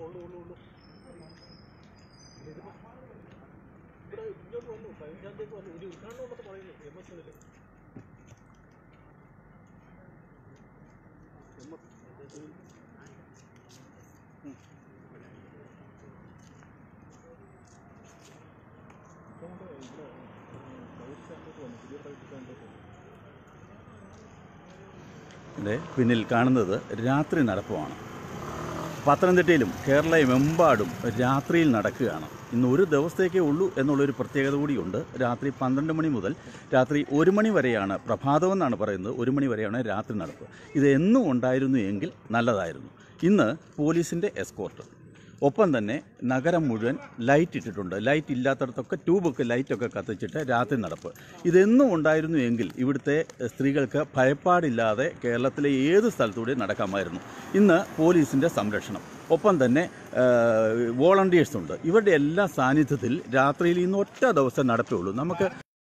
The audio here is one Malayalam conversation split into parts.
ഉള്ളു ഉള്ളു ഉള്ളു ഇതിപ്പോ ഇവിടെ ഇങ്ങോട്ട് വന്നു പതിനഞ്ചാമത്തേക്ക് വന്നു ഒരു ഉദ്ഘാടനം എന്നൊക്കെ പറയുന്നു എം എസ് യൂണിറ്റ് ഇവിടെ പിന്നിൽ കാണുന്നത് രാത്രി നടപ്പുമാണ് പത്തനംതിട്ടയിലും കേരളമെമ്പാടും രാത്രിയിൽ നടക്കുകയാണ് ഇന്ന് ഒരു ദിവസത്തേക്കേ ഉള്ളൂ എന്നുള്ളൊരു പ്രത്യേകത കൂടിയുണ്ട് രാത്രി പന്ത്രണ്ട് മണി മുതൽ രാത്രി ഒരു മണി വരെയാണ് പ്രഭാതം എന്നാണ് പറയുന്നത് ഒരു മണി വരെയാണ് രാത്രി നടപ്പ് ഇത് എന്നും ഉണ്ടായിരുന്നു എങ്കിൽ നല്ലതായിരുന്നു ഇന്ന് പോലീസിൻ്റെ എസ്കോർട്ട് ഒപ്പം തന്നെ നഗരം മുഴുവൻ ലൈറ്റ് ഇട്ടിട്ടുണ്ട് ലൈറ്റ് ഇല്ലാത്തടത്തൊക്കെ ട്യൂബൊക്കെ ലൈറ്റൊക്കെ കത്തിച്ചിട്ട് രാത്രി നടപ്പ് ഇതെന്നും ഉണ്ടായിരുന്നു എങ്കിൽ ഇവിടുത്തെ സ്ത്രീകൾക്ക് ഭയപ്പാടില്ലാതെ കേരളത്തിലെ ഏത് സ്ഥലത്തൂടെ നടക്കാമായിരുന്നു ഇന്ന് പോലീസിൻ്റെ സംരക്ഷണം ഒപ്പം തന്നെ വോളണ്ടിയേഴ്സ് ഉണ്ട് ഇവരുടെ എല്ലാ സാന്നിധ്യത്തിൽ രാത്രിയിൽ ഇന്ന് ഒറ്റ ദിവസം നടപ്പേ ഉള്ളൂ നമുക്ക്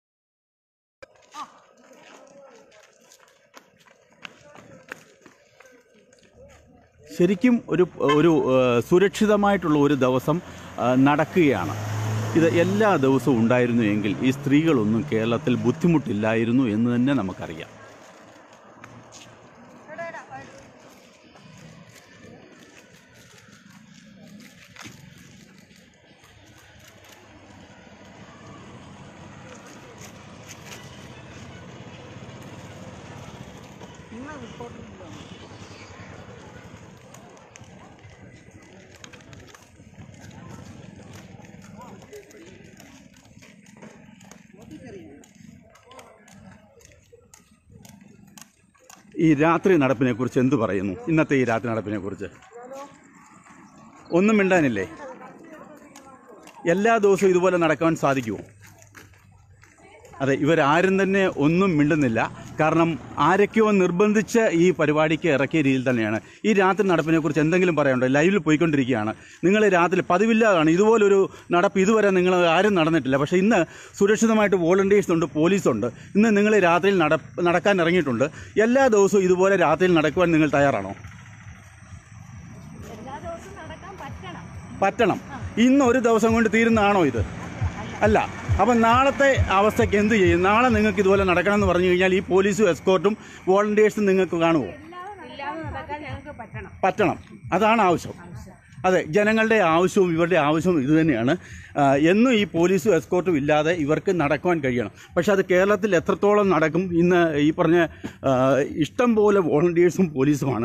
ശരിക്കും ഒരു ഒരു ഏഹ്, സുരക്ഷിതമായിട്ടുള്ള ഒരു ദിവസം ആ, നടക്കുകയാണ് ഇത് എല്ലാ ദിവസവും ഉണ്ടായിരുന്നു എങ്കിൽ ഈ സ്ത്രീകളൊന്നും കേരളത്തിൽ ബുദ്ധിമുട്ടില്ലായിരുന്നു എന്ന് തന്നെ നമുക്കറിയാം ഈ രാത്രി നടപ്പിനെ കുറിച്ച് എന്ത് പറയുന്നു ഇന്നത്തെ ഈ രാത്രി നടപ്പിനെ കുറിച്ച് ഒന്നും മിണ്ടാനില്ലേ എല്ലാ ദിവസവും ഇതുപോലെ നടക്കാൻ സാധിക്കുമോ അതെ ഇവരാരും തന്നെ ഒന്നും മിണ്ടുന്നില്ല കാരണം ആരൊക്കെയോ നിർബന്ധിച്ച് ഈ പരിപാടിക്ക് ഇറക്കിയ രീതിയിൽ തന്നെയാണ് ഈ രാത്രി നടപ്പിനെ കുറിച്ച് എന്തെങ്കിലും പറയാനുണ്ടോ ലൈവിൽ പോയിക്കൊണ്ടിരിക്കുകയാണ് നിങ്ങൾ രാത്രി പതിവില്ലാതാണ് ഇതുപോലൊരു നടപ്പ് ഇതുവരെ നിങ്ങൾ ആരും നടന്നിട്ടില്ല പക്ഷേ ഇന്ന് സുരക്ഷിതമായിട്ട് വോളണ്ടിയേഴ്സ് ഉണ്ട് പോലീസുണ്ട് ഇന്ന് നിങ്ങൾ രാത്രിയിൽ നട നടക്കാൻ ഇറങ്ങിയിട്ടുണ്ട് എല്ലാ ദിവസവും ഇതുപോലെ രാത്രിയിൽ നടക്കുവാൻ നിങ്ങൾ തയ്യാറാണോ എല്ലാ ദിവസവും നടക്കാൻ പറ്റണം പറ്റണം ഇന്ന് ഒരു ദിവസം കൊണ്ട് തീരുന്നതാണോ ഇത് അല്ല അപ്പം നാളത്തെ അവസ്ഥയ്ക്ക് എന്ത് ചെയ്യും നാളെ നിങ്ങൾക്ക് ഇതുപോലെ നടക്കണം എന്ന് പറഞ്ഞു കഴിഞ്ഞാൽ ഈ പോലീസും എസ്കോർട്ടും വോളണ്ടിയേഴ്സും നിങ്ങൾക്ക് കാണുമോ ഇല്ലാതെ നടക്കാൻ ഞങ്ങൾക്ക് പറ്റണം പറ്റണം അതാണ് ആവശ്യം അതെ ജനങ്ങളുടെ ആവശ്യവും ഇവരുടെ ആവശ്യവും ഇത് തന്നെയാണ് ആ, എന്നും ഈ പോലീസും എസ്കോർട്ടും ഇല്ലാതെ ഇവർക്ക് നടക്കുവാൻ കഴിയണം പക്ഷെ അത് കേരളത്തിൽ എത്രത്തോളം നടക്കും ഇന്ന് ഈ പറഞ്ഞ ആ, ഇഷ്ടം പോലെ വോളണ്ടിയേഴ്സും പോലീസുമാണ്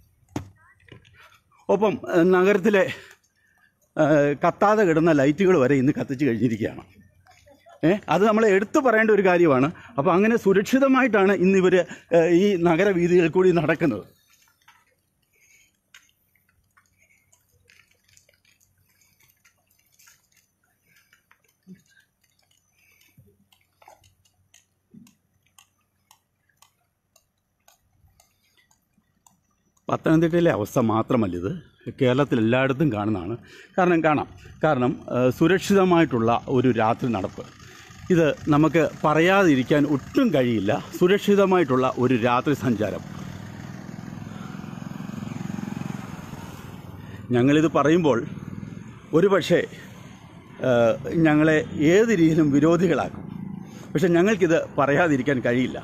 ഒപ്പം ആ, നഗരത്തിലെ ആ, കത്താതെ കിടന്ന ലൈറ്റുകൾ വരെ ഇന്ന് കത്തിച്ച് കഴിഞ്ഞിരിക്കുകയാണ് ഏ അത് നമ്മൾ എടുത്തു പറയേണ്ട ഒരു കാര്യമാണ് അപ്പോൾ അങ്ങനെ സുരക്ഷിതമായിട്ടാണ് ഇന്ന് ഇവർ ഈ നഗരവീഥികളിൽ കൂടി നടക്കുന്നത് പത്തനംതിട്ടയിലെ അവസ്ഥ മാത്രമല്ല ഇത് കേരളത്തിൽ എല്ലായിടത്തും കാണുന്നതാണ് കാരണം കാണാം കാരണം ആ, സുരക്ഷിതമായിട്ടുള്ള ഒരു രാത്രി നടപ്പ് ഇത് നമുക്ക് പറയാതിരിക്കാൻ ഒട്ടും കഴിയില്ല സുരക്ഷിതമായിട്ടുള്ള ഒരു രാത്രി സഞ്ചാരം ഞങ്ങളിത് പറയുമ്പോൾ ഒരുപക്ഷെ ആ, ഞങ്ങളെ ഏത് രീതിയിലും വിരോധികളാക്കും പക്ഷെ ഞങ്ങൾക്കിത് പറയാതിരിക്കാൻ കഴിയില്ല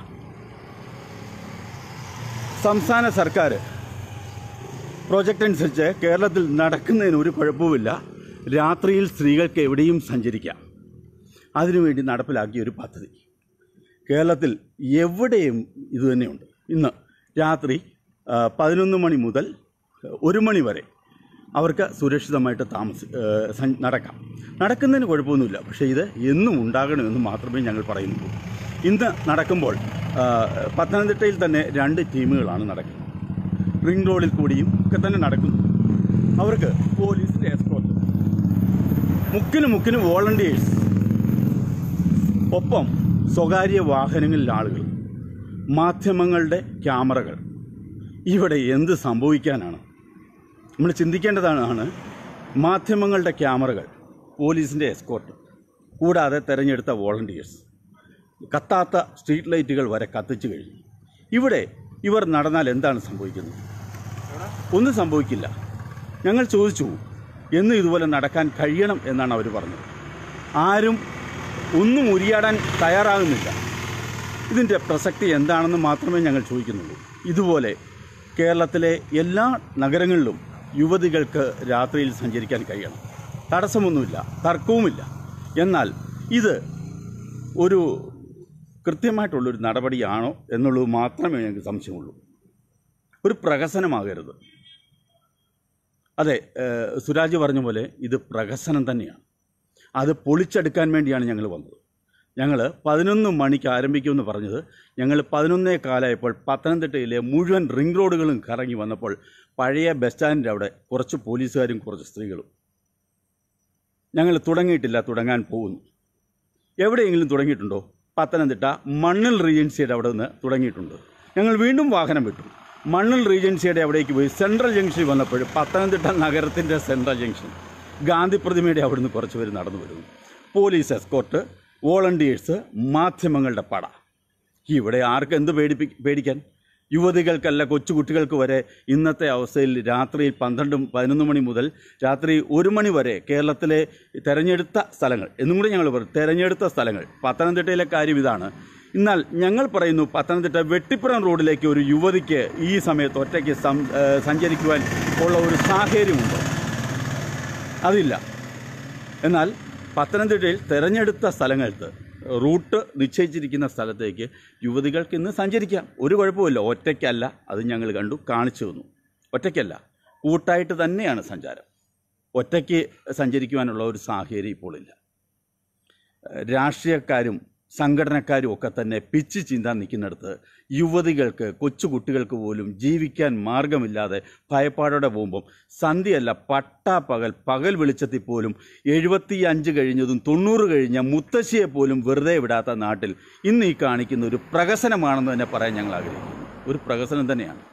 സംസ്ഥാന സർക്കാർ പ്രോജക്റ്റ് അനുസരിച്ച് കേരളത്തിൽ നടക്കുന്നതിന് ഒരു കുഴപ്പവുമില്ല രാത്രിയിൽ സ്ത്രീകൾക്ക് എവിടെയും സഞ്ചരിക്കാം അതിനുവേണ്ടി നടപ്പിലാക്കിയ ഒരു പദ്ധതി കേരളത്തിൽ എവിടെയും ഇതുതന്നെയുണ്ട് ഇന്ന് രാത്രി ആ, പതിനൊന്ന് മണി മുതൽ ഒരു മണി വരെ അവർക്ക് സുരക്ഷിതമായിട്ട് താമസി ആ, സഞ്ച- നടക്കാം നടക്കുന്നതിന് കുഴപ്പമൊന്നുമില്ല പക്ഷേ ഇത് എന്നും ഉണ്ടാകണമെന്ന് മാത്രമേ ഞങ്ങൾ പറയുന്നുള്ളൂ ഇന്ന് നടക്കുമ്പോൾ ആ, പത്തനംതിട്ടയിൽ തന്നെ രണ്ട് ടീമുകളാണ് നടക്കുന്നത് റിംഗ് റോഡിൽ കൂടിയും ഒക്കെ തന്നെ നടക്കുന്നു അവർക്ക് പോലീസിൻ്റെ എസ്കോർട്ട് മുക്കിന് മുക്കിന് വോളണ്ടിയേഴ്സ് ഒപ്പം സ്വകാര്യ വാഹനങ്ങളിൽ ആളുകൾ മാധ്യമങ്ങളുടെ ക്യാമറകൾ ഇവിടെ എന്ത് സംഭവിക്കാനാണ് നമ്മൾ ചിന്തിക്കേണ്ടതാണ് മാധ്യമങ്ങളുടെ ക്യാമറകൾ പോലീസിൻ്റെ എസ്കോർട്ട് കൂടാതെ തെരഞ്ഞെടുത്ത വോളണ്ടിയേഴ്സ് കത്താത്ത സ്ട്രീറ്റ് ലൈറ്റുകൾ വരെ കത്തിച്ചു കഴിഞ്ഞു ഇവിടെ ഇവർ നടന്നാൽ എന്താണ് സംഭവിക്കുന്നത് ഒന്നും സംഭവിക്കില്ല ഞങ്ങൾ ചോദിച്ചു എന്നും ഇതുപോലെ നടക്കാൻ കഴിയണം എന്നാണ് അവർ പറഞ്ഞത് ആരും ഒന്നും ഉരിയാടാൻ തയ്യാറാകുന്നില്ല ഇതിൻ്റെ പ്രസക്തി എന്താണെന്ന് മാത്രമേ ഞങ്ങൾ ചോദിക്കുന്നുള്ളൂ ഇതുപോലെ കേരളത്തിലെ എല്ലാ നഗരങ്ങളിലും യുവതികൾക്ക് രാത്രിയിൽ സഞ്ചരിക്കാൻ കഴിയണം തടസ്സമൊന്നുമില്ല തർക്കവുമില്ല എന്നാൽ ഇത് ഒരു കൃത്യമായിട്ടുള്ളൊരു നടപടിയാണോ എന്നുള്ളത് മാത്രമേ ഞങ്ങൾക്ക് സംശയമുള്ളൂ ഒരു പ്രഹസനമാകരുത് അതെ ഏഹ്, സുരാജ് പറഞ്ഞ പോലെ ഇത് പ്രഹസനം തന്നെയാണ് അത് പൊളിച്ചെടുക്കാൻ വേണ്ടിയാണ് ഞങ്ങൾ വന്നത് ഞങ്ങൾ പതിനൊന്ന് മണിക്ക് ആരംഭിക്കുമെന്ന് പറഞ്ഞത് ഞങ്ങൾ പതിനൊന്നേ കാലമായപ്പോൾ പത്തനംതിട്ടയിലെ മുഴുവൻ റിംഗ് റോഡുകളും കറങ്ങി വന്നപ്പോൾ പഴയ ബസ് സ്റ്റാൻഡിൻ്റെ അവിടെ കുറച്ച് പോലീസുകാരും കുറച്ച് സ്ത്രീകളും ഞങ്ങൾ തുടങ്ങിയിട്ടില്ല തുടങ്ങാൻ പോകുന്നു എവിടെയെങ്കിലും തുടങ്ങിയിട്ടുണ്ടോ പത്തനംതിട്ട മണ്ണിൽ റീജൻസിയുടെ അവിടെ നിന്ന് തുടങ്ങിയിട്ടുണ്ട് ഞങ്ങൾ വീണ്ടും വാഹനം വിട്ടു മണ്ണിൽ റീജൻസിയുടെ അവിടേക്ക് പോയി സെൻട്രൽ ജംഗ്ഷനിൽ വന്നപ്പോൾ പത്തനംതിട്ട നഗരത്തിൻ്റെ സെൻട്രൽ ജംഗ്ഷൻ ഗാന്ധി പ്രതിമയുടെ അവിടുന്ന് കുറച്ച് പേര് നടന്നു വരുന്നു പോലീസ് എസ്കോർട്ട് വോളണ്ടിയേഴ്സ് മാധ്യമങ്ങളുടെ പട ഇവിടെ ആർക്ക് എന്ത് പേടിപ്പി പേടിക്കാൻ യുവതികൾക്കല്ല കൊച്ചുകുട്ടികൾക്ക് വരെ ഇന്നത്തെ അവസ്ഥയിൽ രാത്രിയിൽ പന്ത്രണ്ടും പതിനൊന്ന് മണി മുതൽ രാത്രി ഒരു മണി വരെ കേരളത്തിലെ തെരഞ്ഞെടുത്ത സ്ഥലങ്ങൾ എന്നും കൂടി ഞങ്ങൾ പറയും തെരഞ്ഞെടുത്ത സ്ഥലങ്ങൾ പത്തനംതിട്ടയിലെ കാര്യം ഇതാണ് എന്നാൽ ഞങ്ങൾ പറയുന്നു പത്തനംതിട്ട വെട്ടിപ്പുറം റോഡിലേക്ക് ഒരു യുവതിക്ക് ഈ സമയത്ത് ഒറ്റയ്ക്ക് സം ഏഹ് സഞ്ചരിക്കുവാൻ ഉള്ള ഒരു സാഹചര്യമുണ്ടോ അതില്ല എന്നാൽ പത്തനംതിട്ടയിൽ തെരഞ്ഞെടുത്ത സ്ഥലങ്ങൾക്ക് റൂട്ട് നിശ്ചയിച്ചിരിക്കുന്ന സ്ഥലത്തേക്ക് യുവതികൾക്ക് ഇന്ന് സഞ്ചരിക്കാം ഒരു കുഴപ്പമില്ല ഒറ്റയ്ക്കല്ല അത് ഞങ്ങൾ കണ്ടു കാണിച്ചു തന്നു ഒറ്റയ്ക്കല്ല കൂട്ടായിട്ട് തന്നെയാണ് സഞ്ചാരം ഒറ്റയ്ക്ക് സഞ്ചരിക്കുവാനുള്ള ഒരു സാഹചര്യം ഇപ്പോൾ ഇല്ല രാഷ്ട്രീയക്കാരും സംഘടനക്കാരും ഒക്കെ തന്നെ പിച്ച് ചീന്താൻ നിൽക്കുന്നിടത്ത് യുവതികൾക്ക് കൊച്ചുകുട്ടികൾക്ക് പോലും ജീവിക്കാൻ മാർഗമില്ലാതെ ഭയപ്പാടോടെ പോകുമ്പം സന്ധ്യയല്ല പട്ടാപ്പകൽ പകൽ വെളിച്ചത്തിൽ പോലും എഴുപത്തി അഞ്ച് കഴിഞ്ഞതും തൊണ്ണൂറ് കഴിഞ്ഞ മുത്തശ്ശിയെ പോലും വെറുതെ വിടാത്ത നാട്ടിൽ ഇന്ന് ഈ കാണിക്കുന്ന ഒരു പ്രഹസനമാണെന്ന് തന്നെ പറയാൻ ഞങ്ങൾ ആഗ്രഹിക്കുന്നു ഒരു പ്രഹസനം തന്നെയാണ്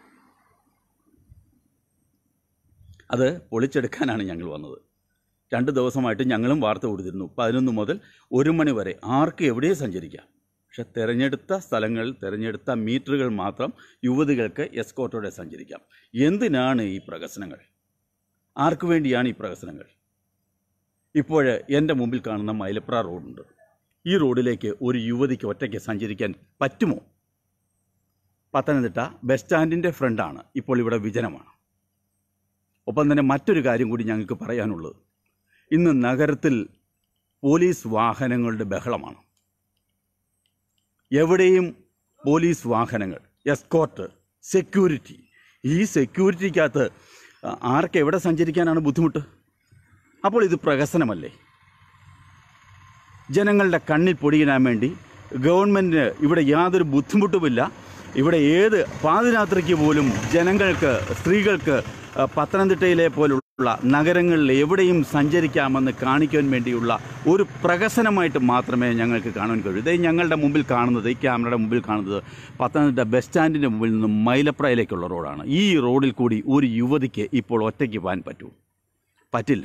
അത് പൊളിച്ചെടുക്കാനാണ് ഞങ്ങൾ വന്നത് രണ്ട് ദിവസമായിട്ട് ഞങ്ങളും വാർത്ത കൊടുത്തിരുന്നു പതിനൊന്ന് മുതൽ ഒരു മണി വരെ ആർക്ക് എവിടെയും സഞ്ചരിക്കാം പക്ഷെ തിരഞ്ഞെടുത്ത സ്ഥലങ്ങളിൽ തിരഞ്ഞെടുത്ത മീറ്ററുകൾ മാത്രം യുവതികൾക്ക് എസ്കോട്ടോടെ സഞ്ചരിക്കാം എന്തിനാണ് ഈ പ്രഹസനങ്ങൾ ആർക്കു വേണ്ടിയാണ് ഈ പ്രഹസനങ്ങൾ ഇപ്പോൾ എൻ്റെ മുമ്പിൽ കാണുന്ന മൈലപ്ര റോഡുണ്ട് ഈ റോഡിലേക്ക് ഒരു യുവതിക്ക് ഒറ്റയ്ക്ക് സഞ്ചരിക്കാൻ പറ്റുമോ പത്തനംതിട്ട ബസ് സ്റ്റാൻഡിൻ്റെ ഫ്രണ്ടാണ് ഇപ്പോൾ ഇവിടെ വിജനമാണ് ഒപ്പം തന്നെ മറ്റൊരു കാര്യം കൂടി ഞങ്ങൾക്ക് പറയാനുള്ളത് ഇന്ന് നഗരത്തിൽ പോലീസ് വാഹനങ്ങളുടെ ബഹളമാണ് എവിടെയും പോലീസ് വാഹനങ്ങൾ എസ്കോർട്ട് സെക്യൂരിറ്റി ഈ സെക്യൂരിറ്റിക്കകത്ത് ആർക്ക് എവിടെ സഞ്ചരിക്കാനാണ് ബുദ്ധിമുട്ട് അപ്പോൾ ഇത് പ്രഹസനമല്ലേ ജനങ്ങളുടെ കണ്ണിൽ പൊടിയിടാൻ വേണ്ടി ഗവൺമെൻറ്റിന് ഇവിടെ യാതൊരു ബുദ്ധിമുട്ടുമില്ല ഇവിടെ ഏത് പാതിരാത്രിക്ക് പോലും ജനങ്ങൾക്ക് സ്ത്രീകൾക്ക് ആ, പത്തനംതിട്ടയിലെ പോലുള്ള നഗരങ്ങളിൽ എവിടെയും സഞ്ചരിക്കാമെന്ന് കാണിക്കാൻ വേണ്ടിയുള്ള ഒരു പ്രഹസനമായിട്ട് മാത്രമേ ഞങ്ങൾക്ക് കാണാൻ കഴിയൂ ഇതേ ഞങ്ങളുടെ മുമ്പിൽ കാണുന്നത് ഈ ക്യാമറയുടെ മുമ്പിൽ കാണുന്നത് പത്തനംതിട്ട ബസ് സ്റ്റാൻഡിൻ്റെ മുമ്പിൽ നിന്നും മൈലപ്രയിലേക്കുള്ള റോഡാണ് ഈ റോഡിൽ കൂടി ഒരു യുവതിക്ക് ഇപ്പോൾ ഒറ്റയ്ക്ക് പോകാൻ പറ്റൂ പറ്റില്ല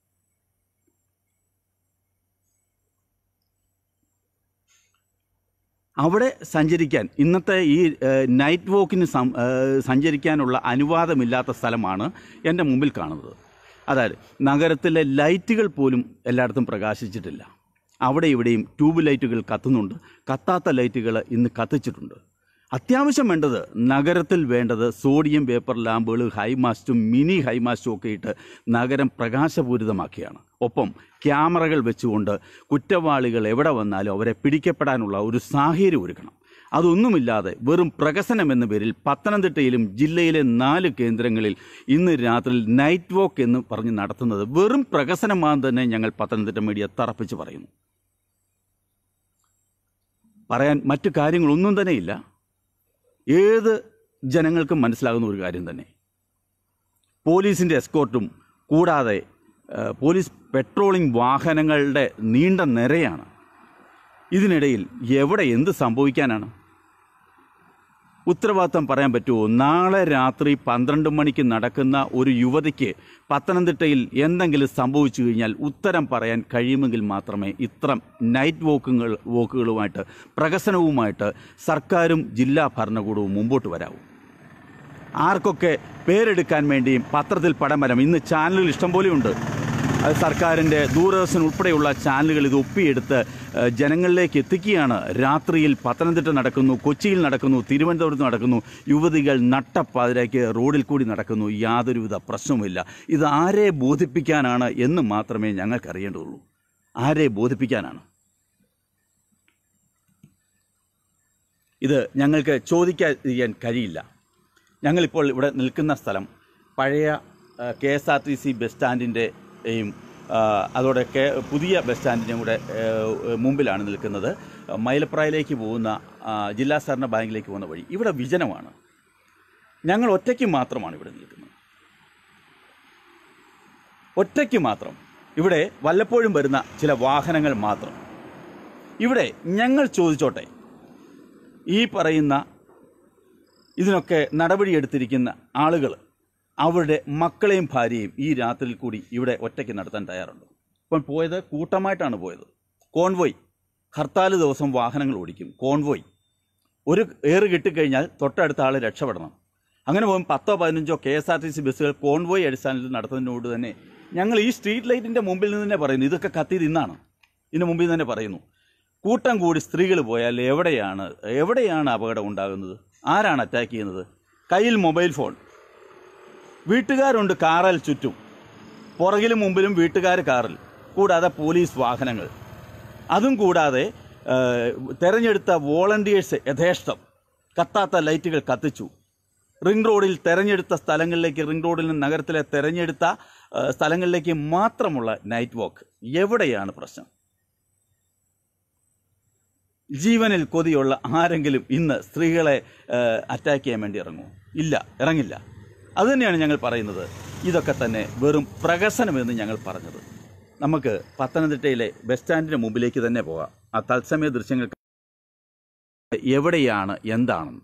അവിടെ സഞ്ചരിക്കാൻ ഇന്നത്തെ ഈ ഏഹ്, നൈറ്റ് വോക്കിന് സം ഏഹ്, സഞ്ചരിക്കാനുള്ള അനുവാദമില്ലാത്ത സ്ഥലമാണ് എൻ്റെ മുമ്പിൽ കാണുന്നത് അതായത് നഗരത്തിലെ ലൈറ്റുകൾ പോലും എല്ലായിടത്തും പ്രകാശിച്ചിട്ടില്ല അവിടെ ഇവിടെയും ട്യൂബ് ലൈറ്റുകൾ കത്തുന്നുണ്ട് കത്താത്ത ലൈറ്റുകൾ ഇന്ന് കത്തിച്ചിട്ടുണ്ട് അത്യാവശ്യം വേണ്ടത് നഗരത്തിൽ വേണ്ടത് സോഡിയം പേപ്പർ ലാമ്പുകൾ ഹൈമാസ്റ്റും മിനി ഹൈമാസ്റ്റും ഒക്കെ ഇട്ട് നഗരം പ്രകാശപൂരിതമാക്കിയാണ് ഒപ്പം ക്യാമറകൾ വെച്ചുകൊണ്ട് കുറ്റവാളികൾ എവിടെ വന്നാലും അവരെ പിടിക്കപ്പെടാനുള്ള ഒരു സാഹചര്യം ഒരുക്കണം അതൊന്നുമില്ലാതെ വെറും പ്രകസനം എന്ന പേരിൽ പത്തനംതിട്ടയിലും ജില്ലയിലെ നാല് കേന്ദ്രങ്ങളിൽ ഇന്ന് രാത്രി നൈറ്റ് വോക്ക് എന്ന് പറഞ്ഞ് നടത്തുന്നത് വെറും പ്രകസനമാണെന്ന് തന്നെ ഞങ്ങൾ പത്തനംതിട്ട മീഡിയ തറപ്പിച്ച് പറയുന്നു പറയാൻ മറ്റു കാര്യങ്ങളൊന്നും തന്നെയില്ല ഏത് ജനങ്ങൾക്കും മനസ്സിലാകുന്ന ഒരു കാര്യം തന്നെ പോലീസിൻ്റെ എസ്കോർട്ടും കൂടാതെ ആ, പോലീസ് പെട്രോളിംഗ് വാഹനങ്ങളുടെ നീണ്ട നിരയാണ് ഇതിനിടയിൽ എവിടെ എന്ത് സംഭവിക്കാനാണ് ഉത്തരവാദിത്തം പറയാൻ പറ്റുമോ നാളെ രാത്രി പന്ത്രണ്ട് മണിക്ക് നടക്കുന്ന ഒരു യുവതിക്ക് പത്തനംതിട്ടയിൽ എന്തെങ്കിലും സംഭവിച്ചു കഴിഞ്ഞാൽ ഉത്തരം പറയാൻ കഴിയുമെങ്കിൽ മാത്രമേ ഇത്തരം നൈറ്റ് വോക്കുകൾ വോക്കുകളുമായിട്ട് പ്രഹസനവുമായിട്ട് സർക്കാരും ജില്ലാ ഭരണകൂടവും മുമ്പോട്ട് വരാവൂ ആർക്കൊക്കെ പേരെടുക്കാൻ വേണ്ടിയും പത്രത്തിൽ പടം വരാം ഇന്ന് ചാനലുകൾ ഇഷ്ടംപോലെ ഉണ്ട് അത് സർക്കാരിൻ്റെ ദൂരദർശൻ ഉൾപ്പെടെയുള്ള ചാനലുകൾ ഇത് ഒപ്പിയെടുത്ത് ഏഹ്, ജനങ്ങളിലേക്ക് എത്തിക്കുകയാണ് രാത്രിയിൽ പത്തനംതിട്ട നടക്കുന്നു കൊച്ചിയിൽ നടക്കുന്നു തിരുവനന്തപുരത്ത് നടക്കുന്നു യുവതികൾ നട്ടപ്പാതിരാക്കി റോഡിൽ കൂടി നടക്കുന്നു യാതൊരുവിധ പ്രശ്നവുമില്ല ഇത് ആരെ ബോധിപ്പിക്കാനാണ് എന്ന് മാത്രമേ ഞങ്ങൾക്കറിയേണ്ടതുള്ളൂ ആരെ ബോധിപ്പിക്കാനാണ് ഇത് ഞങ്ങൾക്ക് ചോദിക്കാതിരിക്കാൻ കഴിയില്ല ഞങ്ങളിപ്പോൾ ഇവിടെ നിൽക്കുന്ന സ്ഥലം പഴയ K S R T C bus സ്റ്റാൻഡിൻ്റെയും അതോടെ കെ പുതിയ ബസ് സ്റ്റാൻഡിൻ്റെയും കൂടെ ഏഹ്, മുമ്പിലാണ് നിൽക്കുന്നത് മൈലപ്രായിലേക്ക് പോകുന്ന ആ, ജില്ലാ സഹകരണ ബാങ്കിലേക്ക് പോകുന്ന വഴി ഇവിടെ വിജനമാണ് ഞങ്ങൾ ഒറ്റയ്ക്ക് മാത്രമാണ് ഇവിടെ നിൽക്കുന്നത് ഒറ്റയ്ക്ക് മാത്രം ഇവിടെ വല്ലപ്പോഴും വരുന്ന ചില വാഹനങ്ങൾ മാത്രം ഇവിടെ ഞങ്ങൾ ചോദിച്ചോട്ടെ ഈ പറയുന്ന ഇതിനൊക്കെ നടപടിയെടുത്തിരിക്കുന്ന ആളുകൾ അവരുടെ മക്കളെയും ഭാര്യയും ഈ രാത്രിയിൽ കൂടി ഇവിടെ ഒറ്റയ്ക്ക് നടത്താൻ തയ്യാറുണ്ട് ഇപ്പം പോയത് കൂട്ടമായിട്ടാണ് പോയത് കോൺവോയ് ഹർത്താൽ ദിവസം വാഹനങ്ങൾ ഓടിക്കും കോൺവോയ് ഒരു ഏറ് കിട്ടിക്കഴിഞ്ഞാൽ തൊട്ടടുത്ത ആൾ രക്ഷപ്പെടണം അങ്ങനെ പോകുമ്പോൾ പത്തോ പതിനഞ്ചോ K S R T C ബസ്സുകൾ കോൺവോയ് അടിസ്ഥാനത്തിൽ നടത്തുന്നതിനോട് തന്നെ ഞങ്ങൾ ഈ സ്ട്രീറ്റ് ലൈറ്റിൻ്റെ മുമ്പിൽ നിന്ന് തന്നെ പറയുന്നു ഇതൊക്കെ കത്തിയത് ഇന്നാണ് ഇതിന് മുമ്പിൽ നിന്ന് തന്നെ പറയുന്നു കൂട്ടം കൂടി സ്ത്രീകൾ പോയാൽ എവിടെയാണ് എവിടെയാണ് അപകടം ഉണ്ടാകുന്നത് ആരാണ് അറ്റാക്ക് ചെയ്യുന്നത് കയ്യിൽ മൊബൈൽ ഫോൺ വീട്ടുകാരുണ്ട് കാറിൽ ചുറ്റും പുറകിലും മുമ്പിലും വീട്ടുകാർ കാറിൽ കൂടാതെ പോലീസ് വാഹനങ്ങൾ അതും കൂടാതെ ഏഹ്, തെരഞ്ഞെടുത്ത വോളണ്ടിയേഴ്സ് യഥേഷ്ടം കത്താത്ത ലൈറ്റുകൾ കത്തിച്ചു റിംഗ് റോഡിൽ തെരഞ്ഞെടുത്ത സ്ഥലങ്ങളിലേക്ക് റിംഗ് റോഡിൽ നിന്ന് നഗരത്തിലെ തെരഞ്ഞെടുത്ത ഏഹ്, സ്ഥലങ്ങളിലേക്ക് മാത്രമുള്ള നൈറ്റ് വാക്ക് എവിടെയാണ് പ്രശ്നം ജീവനിൽ കൊതിയുള്ള ആരെങ്കിലും ഇന്ന് സ്ത്രീകളെ ഏഹ്, അറ്റാക്ക് ചെയ്യാൻ വേണ്ടി ഇറങ്ങുമോ ഇല്ല ഇറങ്ങില്ല അതുതന്നെയാണ് ഞങ്ങൾ പറയുന്നത് ഇതൊക്കെ തന്നെ വെറും പ്രഹസനമെന്ന് ഞങ്ങൾ പറഞ്ഞത് നമുക്ക് പത്തനംതിട്ടയിലെ ബസ് സ്റ്റാൻഡിന് മുമ്പിലേക്ക് തന്നെ പോകാം ആ തത്സമയ ദൃശ്യങ്ങൾ എവിടെയാണ് എന്താണെന്ന്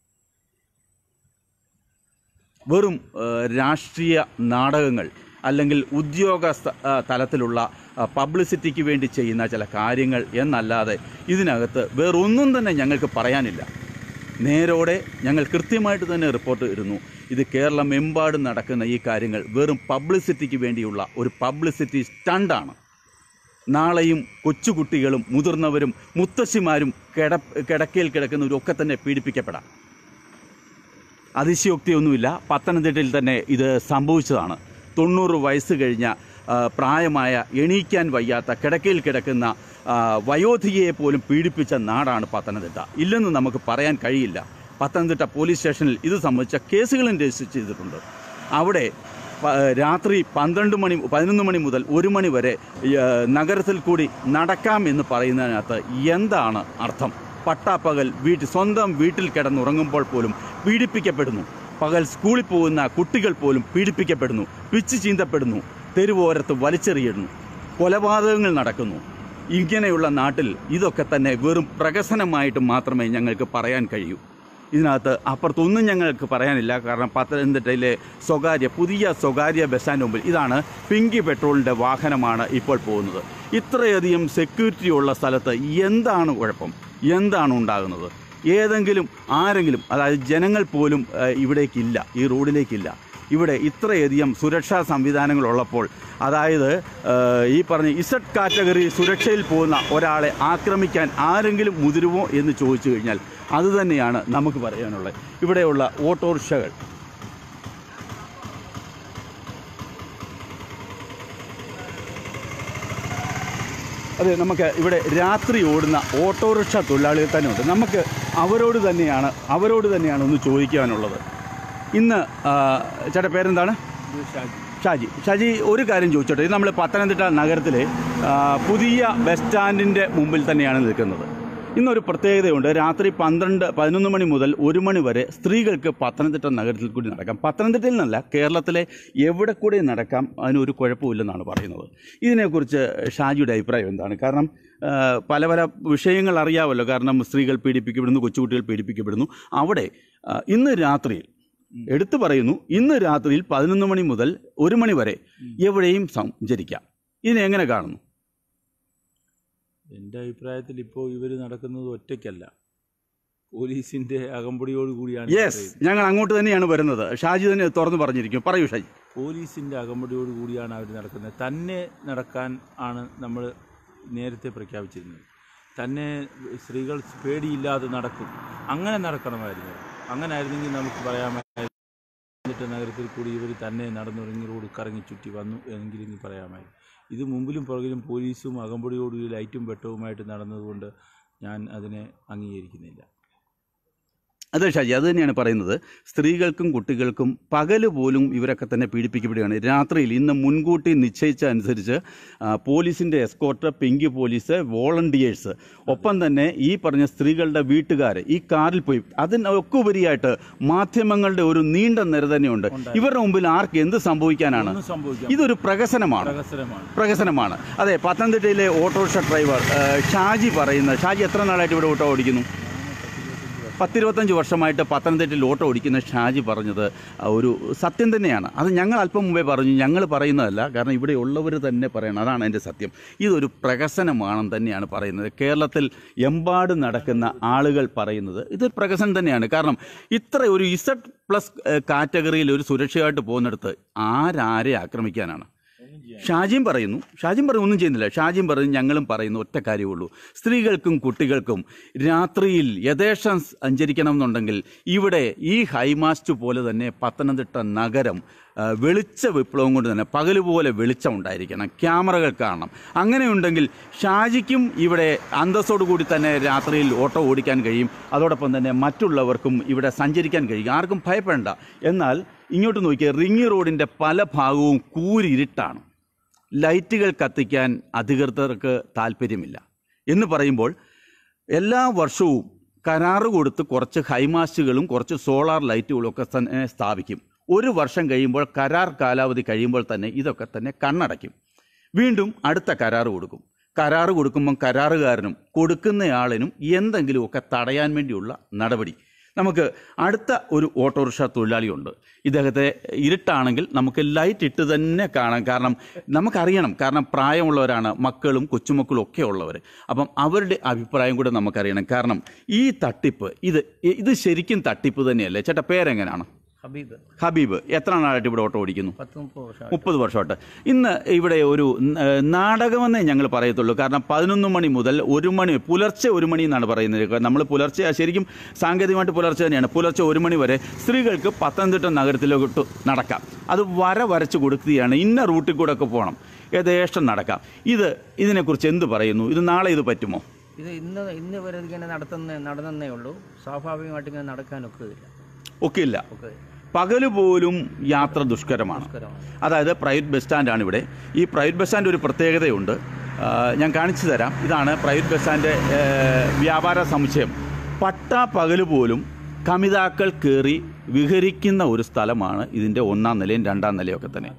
വെറും ഏഹ്, രാഷ്ട്രീയ നാടകങ്ങൾ അല്ലെങ്കിൽ ഉദ്യോഗസ്ഥ ആ, തലത്തിലുള്ള ആ, പബ്ലിസിറ്റിക്ക് വേണ്ടി ചെയ്യുന്ന ചില കാര്യങ്ങൾ എന്നല്ലാതെ ഇതിനകത്ത് വേറൊന്നും തന്നെ ഞങ്ങൾക്ക് പറയാനില്ല നേരോടെ ഞങ്ങൾ കൃത്യമായിട്ട് തന്നെ റിപ്പോർട്ട് ഇരുന്നു ഇത് കേരളമെമ്പാടും നടക്കുന്ന ഈ കാര്യങ്ങൾ വെറും പബ്ലിസിറ്റിക്ക് വേണ്ടിയുള്ള ഒരു പബ്ലിസിറ്റി സ്റ്റണ്ടാണ് നാളെയും കൊച്ചുകുട്ടികളും മുതിർന്നവരും മുത്തശ്ശിമാരും കിട കിടക്കയിൽ കിടക്കുന്നവരും ഒക്കെ തന്നെ പീഡിപ്പിക്കപ്പെടാം അതിശയോക്തിയൊന്നുമില്ല പത്തനംതിട്ടയിൽ തന്നെ ഇത് സംഭവിച്ചതാണ് തൊണ്ണൂറ് വയസ്സ് കഴിഞ്ഞ ആ, പ്രായമായ എണീക്കാൻ വയ്യാത്ത കിടക്കയിൽ കിടക്കുന്ന ആ, വയോധികയെ പോലും പീഡിപ്പിച്ച നാടാണ് പത്തനംതിട്ട ഇല്ലെന്ന് നമുക്ക് പറയാൻ കഴിയില്ല പത്തനംതിട്ട പോലീസ് സ്റ്റേഷനിൽ ഇത് സംബന്ധിച്ച കേസുകളും രജിസ്റ്റർ ചെയ്തിട്ടുണ്ട് അവിടെ പ- രാത്രി പന്ത്രണ്ട് മണി പതിനൊന്ന് മണി മുതൽ ഒരു മണി വരെ ആ, നഗരത്തിൽ കൂടി നടക്കാം എന്ന് പറയുന്നതിനകത്ത് എന്താണ് അർത്ഥം പട്ടാപ്പകൽ വീട്ടിൽ സ്വന്തം വീട്ടിൽ കിടന്നുറങ്ങുമ്പോൾ പോലും പീഡിപ്പിക്കപ്പെടുന്നു പകൽ സ്കൂളിൽ പോകുന്ന കുട്ടികൾ പോലും പീഡിപ്പിക്കപ്പെടുന്നു പിച്ച് ചീന്തപ്പെടുന്നു തെരുവോരത്ത് വലിച്ചെറിയുന്നു കൊലപാതകങ്ങൾ നടക്കുന്നു ഇങ്ങനെയുള്ള നാട്ടിൽ ഇതൊക്കെ തന്നെ വെറും പ്രകസനമായിട്ട് മാത്രമേ ഞങ്ങൾക്ക് പറയാൻ കഴിയൂ ഇതിനകത്ത് അപ്പുറത്തൊന്നും ഞങ്ങൾക്ക് പറയാനില്ല കാരണം പത്തനംതിട്ടയിലെ സ്വകാര്യ പുതിയ സ്വകാര്യ ബസ് സ്റ്റാൻഡ് മുമ്പിൽ ഇതാണ് പിങ്കി പെട്രോളിൻ്റെ വാഹനമാണ് ഇപ്പോൾ പോകുന്നത് ഇത്രയധികം സെക്യൂരിറ്റി ഉള്ള സ്ഥലത്ത് എന്താണ് കുഴപ്പം എന്താണ് ഉണ്ടാകുന്നത് ഏതെങ്കിലും ആരെങ്കിലും അതായത് ജനങ്ങൾ പോലും ഏഹ്, ഇവിടേക്കില്ല ഈ റോഡിലേക്കില്ല ഇവിടെ ഇത്രയധികം സുരക്ഷാ സംവിധാനങ്ങളുള്ളപ്പോൾ അതായത് ഏഹ്, ഈ പറഞ്ഞ ഇസഡ് കാറ്റഗറി സുരക്ഷയിൽ പോകുന്ന ഒരാളെ ആക്രമിക്കാൻ ആരെങ്കിലും മുതിരുമോ എന്ന് ചോദിച്ചു കഴിഞ്ഞാൽ അതുതന്നെയാണ് നമുക്ക് പറയാനുള്ളത് ഇവിടെയുള്ള ഓട്ടോറിക്ഷകൾ അതെ നമുക്ക് ഇവിടെ രാത്രി ഓടുന്ന ഓട്ടോറിക്ഷ തൊഴിലാളികൾ തന്നെ ഉണ്ട് നമുക്ക് അവരോട് തന്നെയാണ് അവരോട് തന്നെയാണ് ഒന്ന് ചോദിക്കാനുള്ളത് ഇന്ന് ആ, ചേട്ടാ പേരെന്താണ് ഷാജി ഷാജി ഒരു കാര്യം ചോദിച്ചോട്ടെ ഇത് നമ്മൾ പത്തനംതിട്ട നഗരത്തിലെ ആ, പുതിയ ബസ് സ്റ്റാൻഡിൻ്റെ മുമ്പിൽ തന്നെയാണ് നിൽക്കുന്നത് ഇന്നൊരു പ്രത്യേകതയുണ്ട് രാത്രി പന്ത്രണ്ട് പതിനൊന്ന് മണി മുതൽ ഒരു മണി വരെ സ്ത്രീകൾക്ക് പത്തനംതിട്ട നഗരത്തിൽ കൂടി നടക്കാം പത്തനംതിട്ടയിൽ നിന്നല്ല കേരളത്തിലെ എവിടെ കൂടെ നടക്കാം അതിനൊരു കുഴപ്പമില്ലെന്നാണ് പറയുന്നത് ഇതിനെക്കുറിച്ച് ഷാജിയുടെ അഭിപ്രായം എന്താണ് കാരണം ആ, പല പല വിഷയങ്ങൾ അറിയാമല്ലോ കാരണം സ്ത്രീകൾ പീഡിപ്പിക്കപ്പെടുന്നു കൊച്ചുകുട്ടികൾ പീഡിപ്പിക്കപ്പെടുന്നു അവിടെ ആ, ഇന്ന് രാത്രിയിൽ എടുത്തു പറയുന്നു ഇന്ന് രാത്രിയിൽ പതിനൊന്ന് മണി മുതൽ ഒരു മണി വരെ എവിടെയും സഞ്ചരിക്കാം ഇതിനെ എങ്ങനെ കാണുന്നു എൻ്റെ അഭിപ്രായത്തിൽ ഇപ്പോൾ ഇവർ നടക്കുന്നത് ഒറ്റയ്ക്കല്ല പോലീസിന്റെ അകമ്പടിയോട് കൂടിയാണ് യെസ് ഞങ്ങൾ അങ്ങോട്ട് തന്നെയാണ് വരുന്നത് ഷാജി തന്നെ തുറന്നു പറഞ്ഞിരിക്കും പറയൂ ഷാജി പോലീസിന്റെ അകമ്പടിയോട് കൂടിയാണ് അവർ നടക്കുന്നത് തന്നെ നടക്കാൻ ആണ് നമ്മൾ നേരത്തെ പ്രഖ്യാപിച്ചിരുന്നത് തന്നെ സ്ത്രീകൾ പേടിയില്ലാതെ നടക്കും അങ്ങനെ നടക്കണമായിരുന്നു അങ്ങനെ ആയിരുന്നെങ്കിൽ നമുക്ക് പറയാമായിരുന്നു എന്നിട്ട് നഗരത്തിൽ കൂടി ഇവർ തന്നെ നടന്നുറങ്ങി റോഡ് കറങ്ങി ചുറ്റി വന്നു എന്നെങ്കിലും പറയാമായിരുന്നു ഇത് മുമ്പിലും പുറകിലും പോലീസും അകമ്പടിയോടുകൂടി ലൈറ്റും വെട്ടവുമായിട്ട് നടന്നതുകൊണ്ട് ഞാൻ അതിനെ അംഗീകരിക്കുന്നില്ല അതെ ഷാജി അത് തന്നെയാണ് പറയുന്നത് സ്ത്രീകൾക്കും കുട്ടികൾക്കും പകല് പോലും ഇവരൊക്കെ തന്നെ പീഡിപ്പിക്കപ്പെടുകയാണ് രാത്രിയിൽ ഇന്ന് മുൻകൂട്ടി നിശ്ചയിച്ച അനുസരിച്ച് ആ, പോലീസിൻ്റെ എസ്കോർട്ട് പിങ്കി പോലീസ് വോളണ്ടിയേഴ്സ് ഒപ്പം തന്നെ ഈ പറഞ്ഞ സ്ത്രീകളുടെ വീട്ടുകാർ ഈ കാറിൽ പോയി അതിനൊക്കെ ഉപരിയായിട്ട് മാധ്യമങ്ങളുടെ ഒരു നീണ്ട നിര തന്നെയുണ്ട് ഇവരുടെ മുമ്പിൽ ആർക്ക് എന്ത് സംഭവിക്കാനാണ് ഒന്നും സംഭവിക്കാം ഇതൊരു പ്രഹസനമാണ് പ്രഹസനമാണ് പ്രഹസനമാണ് അതെ പത്തനംതിട്ടയിലെ ഓട്ടോറിക്ഷ ഡ്രൈവർ ആ, ഷാജി പറയുന്നത് ഷാജി എത്ര നാളായിട്ട് ഇവിടെ ഓട്ടോ ഓടിക്കുന്നു പത്തിരുപത്തഞ്ച് വർഷമായിട്ട് പത്തനംതിട്ടയിൽ ഓട്ടോ ഓടിക്കുന്ന ഷാജി പറഞ്ഞത് ആ, ഒരു സത്യം തന്നെയാണ് അത് ഞങ്ങൾ അല്പം മുമ്പേ പറഞ്ഞു ഞങ്ങൾ പറയുന്നതല്ല കാരണം ഇവിടെ ഉള്ളവർ തന്നെ പറയണം അതാണ് എൻ്റെ സത്യം ഇതൊരു പ്രഹസനമാണെന്ന് തന്നെയാണ് പറയുന്നത് കേരളത്തിൽ എമ്പാട് നടക്കുന്ന ആളുകൾ പറയുന്നത് ഇതൊരു പ്രഹസനം തന്നെയാണ് കാരണം ഇത്ര ഒരു ഇസഡ് പ്ലസ് കാറ്റഗറിയിൽ ഒരു സുരക്ഷയായിട്ട് പോകുന്നിടത്ത് ആരാരെ ആക്രമിക്കാനാണ് ഷാജിയും പറയുന്നു ഷാജിയും പറയും ഒന്നും ചെയ്യുന്നില്ല ഷാജിയും പറയും ഞങ്ങളും പറയുന്നു ഒറ്റ കാര്യമുള്ളൂ സ്ത്രീകൾക്കും കുട്ടികൾക്കും രാത്രിയിൽ യഥേഷ്ടം സഞ്ചരിക്കണം എന്നുണ്ടെങ്കിൽ ഇവിടെ ഈ ഹൈമാസ്റ്റ് പോലെ തന്നെ പത്തനംതിട്ട നഗരം ആ, വെളിച്ച വിപ്ലവം കൊണ്ട് തന്നെ പകല് പോലെ വെളിച്ചം ഉണ്ടായിരിക്കണം ക്യാമറകൾ കാണണം അങ്ങനെയുണ്ടെങ്കിൽ ഷാജിക്കും ഇവിടെ അന്തസ്സോടു കൂടി തന്നെ രാത്രിയിൽ ഓട്ടോ ഓടിക്കാൻ കഴിയും അതോടൊപ്പം തന്നെ മറ്റുള്ളവർക്കും ഇവിടെ സഞ്ചരിക്കാൻ കഴിയും ആർക്കും ഭയപ്പെടേണ്ട എന്നാൽ ഇങ്ങോട്ട് നോക്കിയാൽ റിങ് റോഡിൻ്റെ പല ഭാഗവും കൂരിരുട്ടാണ് ലൈറ്റുകൾ കത്തിക്കാൻ അധികൃതർക്ക് താല്പര്യമില്ല എന്ന് പറയുമ്പോൾ എല്ലാ വർഷവും കരാറ് കൊടുത്ത് കുറച്ച് ഹൈമാസ്റ്റുകളും കുറച്ച് സോളാർ ലൈറ്റുകളും ഒക്കെ തന്നെ സ്ഥാപിക്കും ഒരു വർഷം കഴിയുമ്പോൾ കരാർ കാലാവധി കഴിയുമ്പോൾ തന്നെ ഇതൊക്കെ തന്നെ കണ്ണടയ്ക്കും വീണ്ടും അടുത്ത കരാറ് കൊടുക്കും കരാറ് കൊടുക്കുമ്പം കരാറുകാരനും കൊടുക്കുന്നയാളിനും എന്തെങ്കിലുമൊക്കെ തടയാൻ വേണ്ടിയുള്ള നടപടി നമുക്ക് അടുത്ത ഒരു ഓട്ടോറിക്ഷ തൊഴിലാളിയുണ്ട് ഇദ്ദേഹത്തെ ഇരുട്ടാണെങ്കിൽ നമുക്ക് ലൈറ്റ് ഇട്ട് തന്നെ കാണാം കാരണം നമുക്കറിയണം കാരണം പ്രായമുള്ളവരാണ് മക്കളും കൊച്ചുമക്കളും ഒക്കെ ഉള്ളവർ അപ്പം അവരുടെ അഭിപ്രായം കൂടെ നമുക്കറിയണം കാരണം ഈ തട്ടിപ്പ് ഇത് ഇത് ശരിക്കും തട്ടിപ്പ് തന്നെയല്ലേ ചേട്ടാ പേരെങ്ങനെയാണ് ഹബീബ് ഹബീബ് എത്ര നാളായിട്ട് ഇവിടെ ഓട്ടോ ഓടിക്കുന്നു പത്ത് മുപ്പത് വർഷം മുപ്പത് വർഷമായിട്ട് ഇന്ന് ഇവിടെ ഒരു ഏഹ്, നാടകമെന്നേ ഞങ്ങൾ പറയത്തുള്ളൂ കാരണം പതിനൊന്ന് മണി മുതൽ ഒരു മണി പുലർച്ചെ ഒരു മണി എന്നാണ് പറയുന്നത് നമ്മൾ പുലർച്ചെ ശരിക്കും സാങ്കേതികമായിട്ട് പുലർച്ചെ തന്നെയാണ് പുലർച്ചെ ഒരു മണി വരെ സ്ത്രീകൾക്ക് പത്തനംതിട്ട നഗരത്തിലോട്ട് നടക്കാം അത് വര വരച്ച് കൊടുക്കുകയാണ് ഇന്ന റൂട്ടിൽ കൂടെ ഒക്കെ പോകണം യഥേഷ്ടം നടക്കാം ഇത് ഇതിനെക്കുറിച്ച് എന്ത് പറയുന്നു ഇത് നാളെ ഇത് പറ്റുമോ ഇത് ഇന്ന് ഇന്ന് വരെ ഇങ്ങനെ നടത്തുന്ന നടന്നേ ഉള്ളൂ സ്വാഭാവികമായിട്ട് ഇങ്ങനെ നടക്കാനൊക്കുകയില്ല ഒക്കെ ഇല്ല ഒക്കെ പകല് പോലും യാത്ര ദുഷ്കരമാണ് ദുഷ്കരമാണ് അതായത് പ്രൈവറ്റ് ബസ് സ്റ്റാൻഡാണ് ഇവിടെ ഈ പ്രൈവറ്റ് ബസ് സ്റ്റാൻഡ് ഒരു പ്രത്യേകതയുണ്ട് ആ, ഞാൻ കാണിച്ചു തരാം ഇതാണ് പ്രൈവറ്റ് ബസ് സ്റ്റാൻഡ് ഏ, വ്യാപാര സമുച്ചയം പട്ട പകല് പോലും കമിതാക്കൾ കയറി വിഹരിക്കുന്ന ഒരു സ്ഥലമാണ് ഇതിൻ്റെ ഒന്നാം നിലയും രണ്ടാം നിലയും ഒക്കെ തന്നെ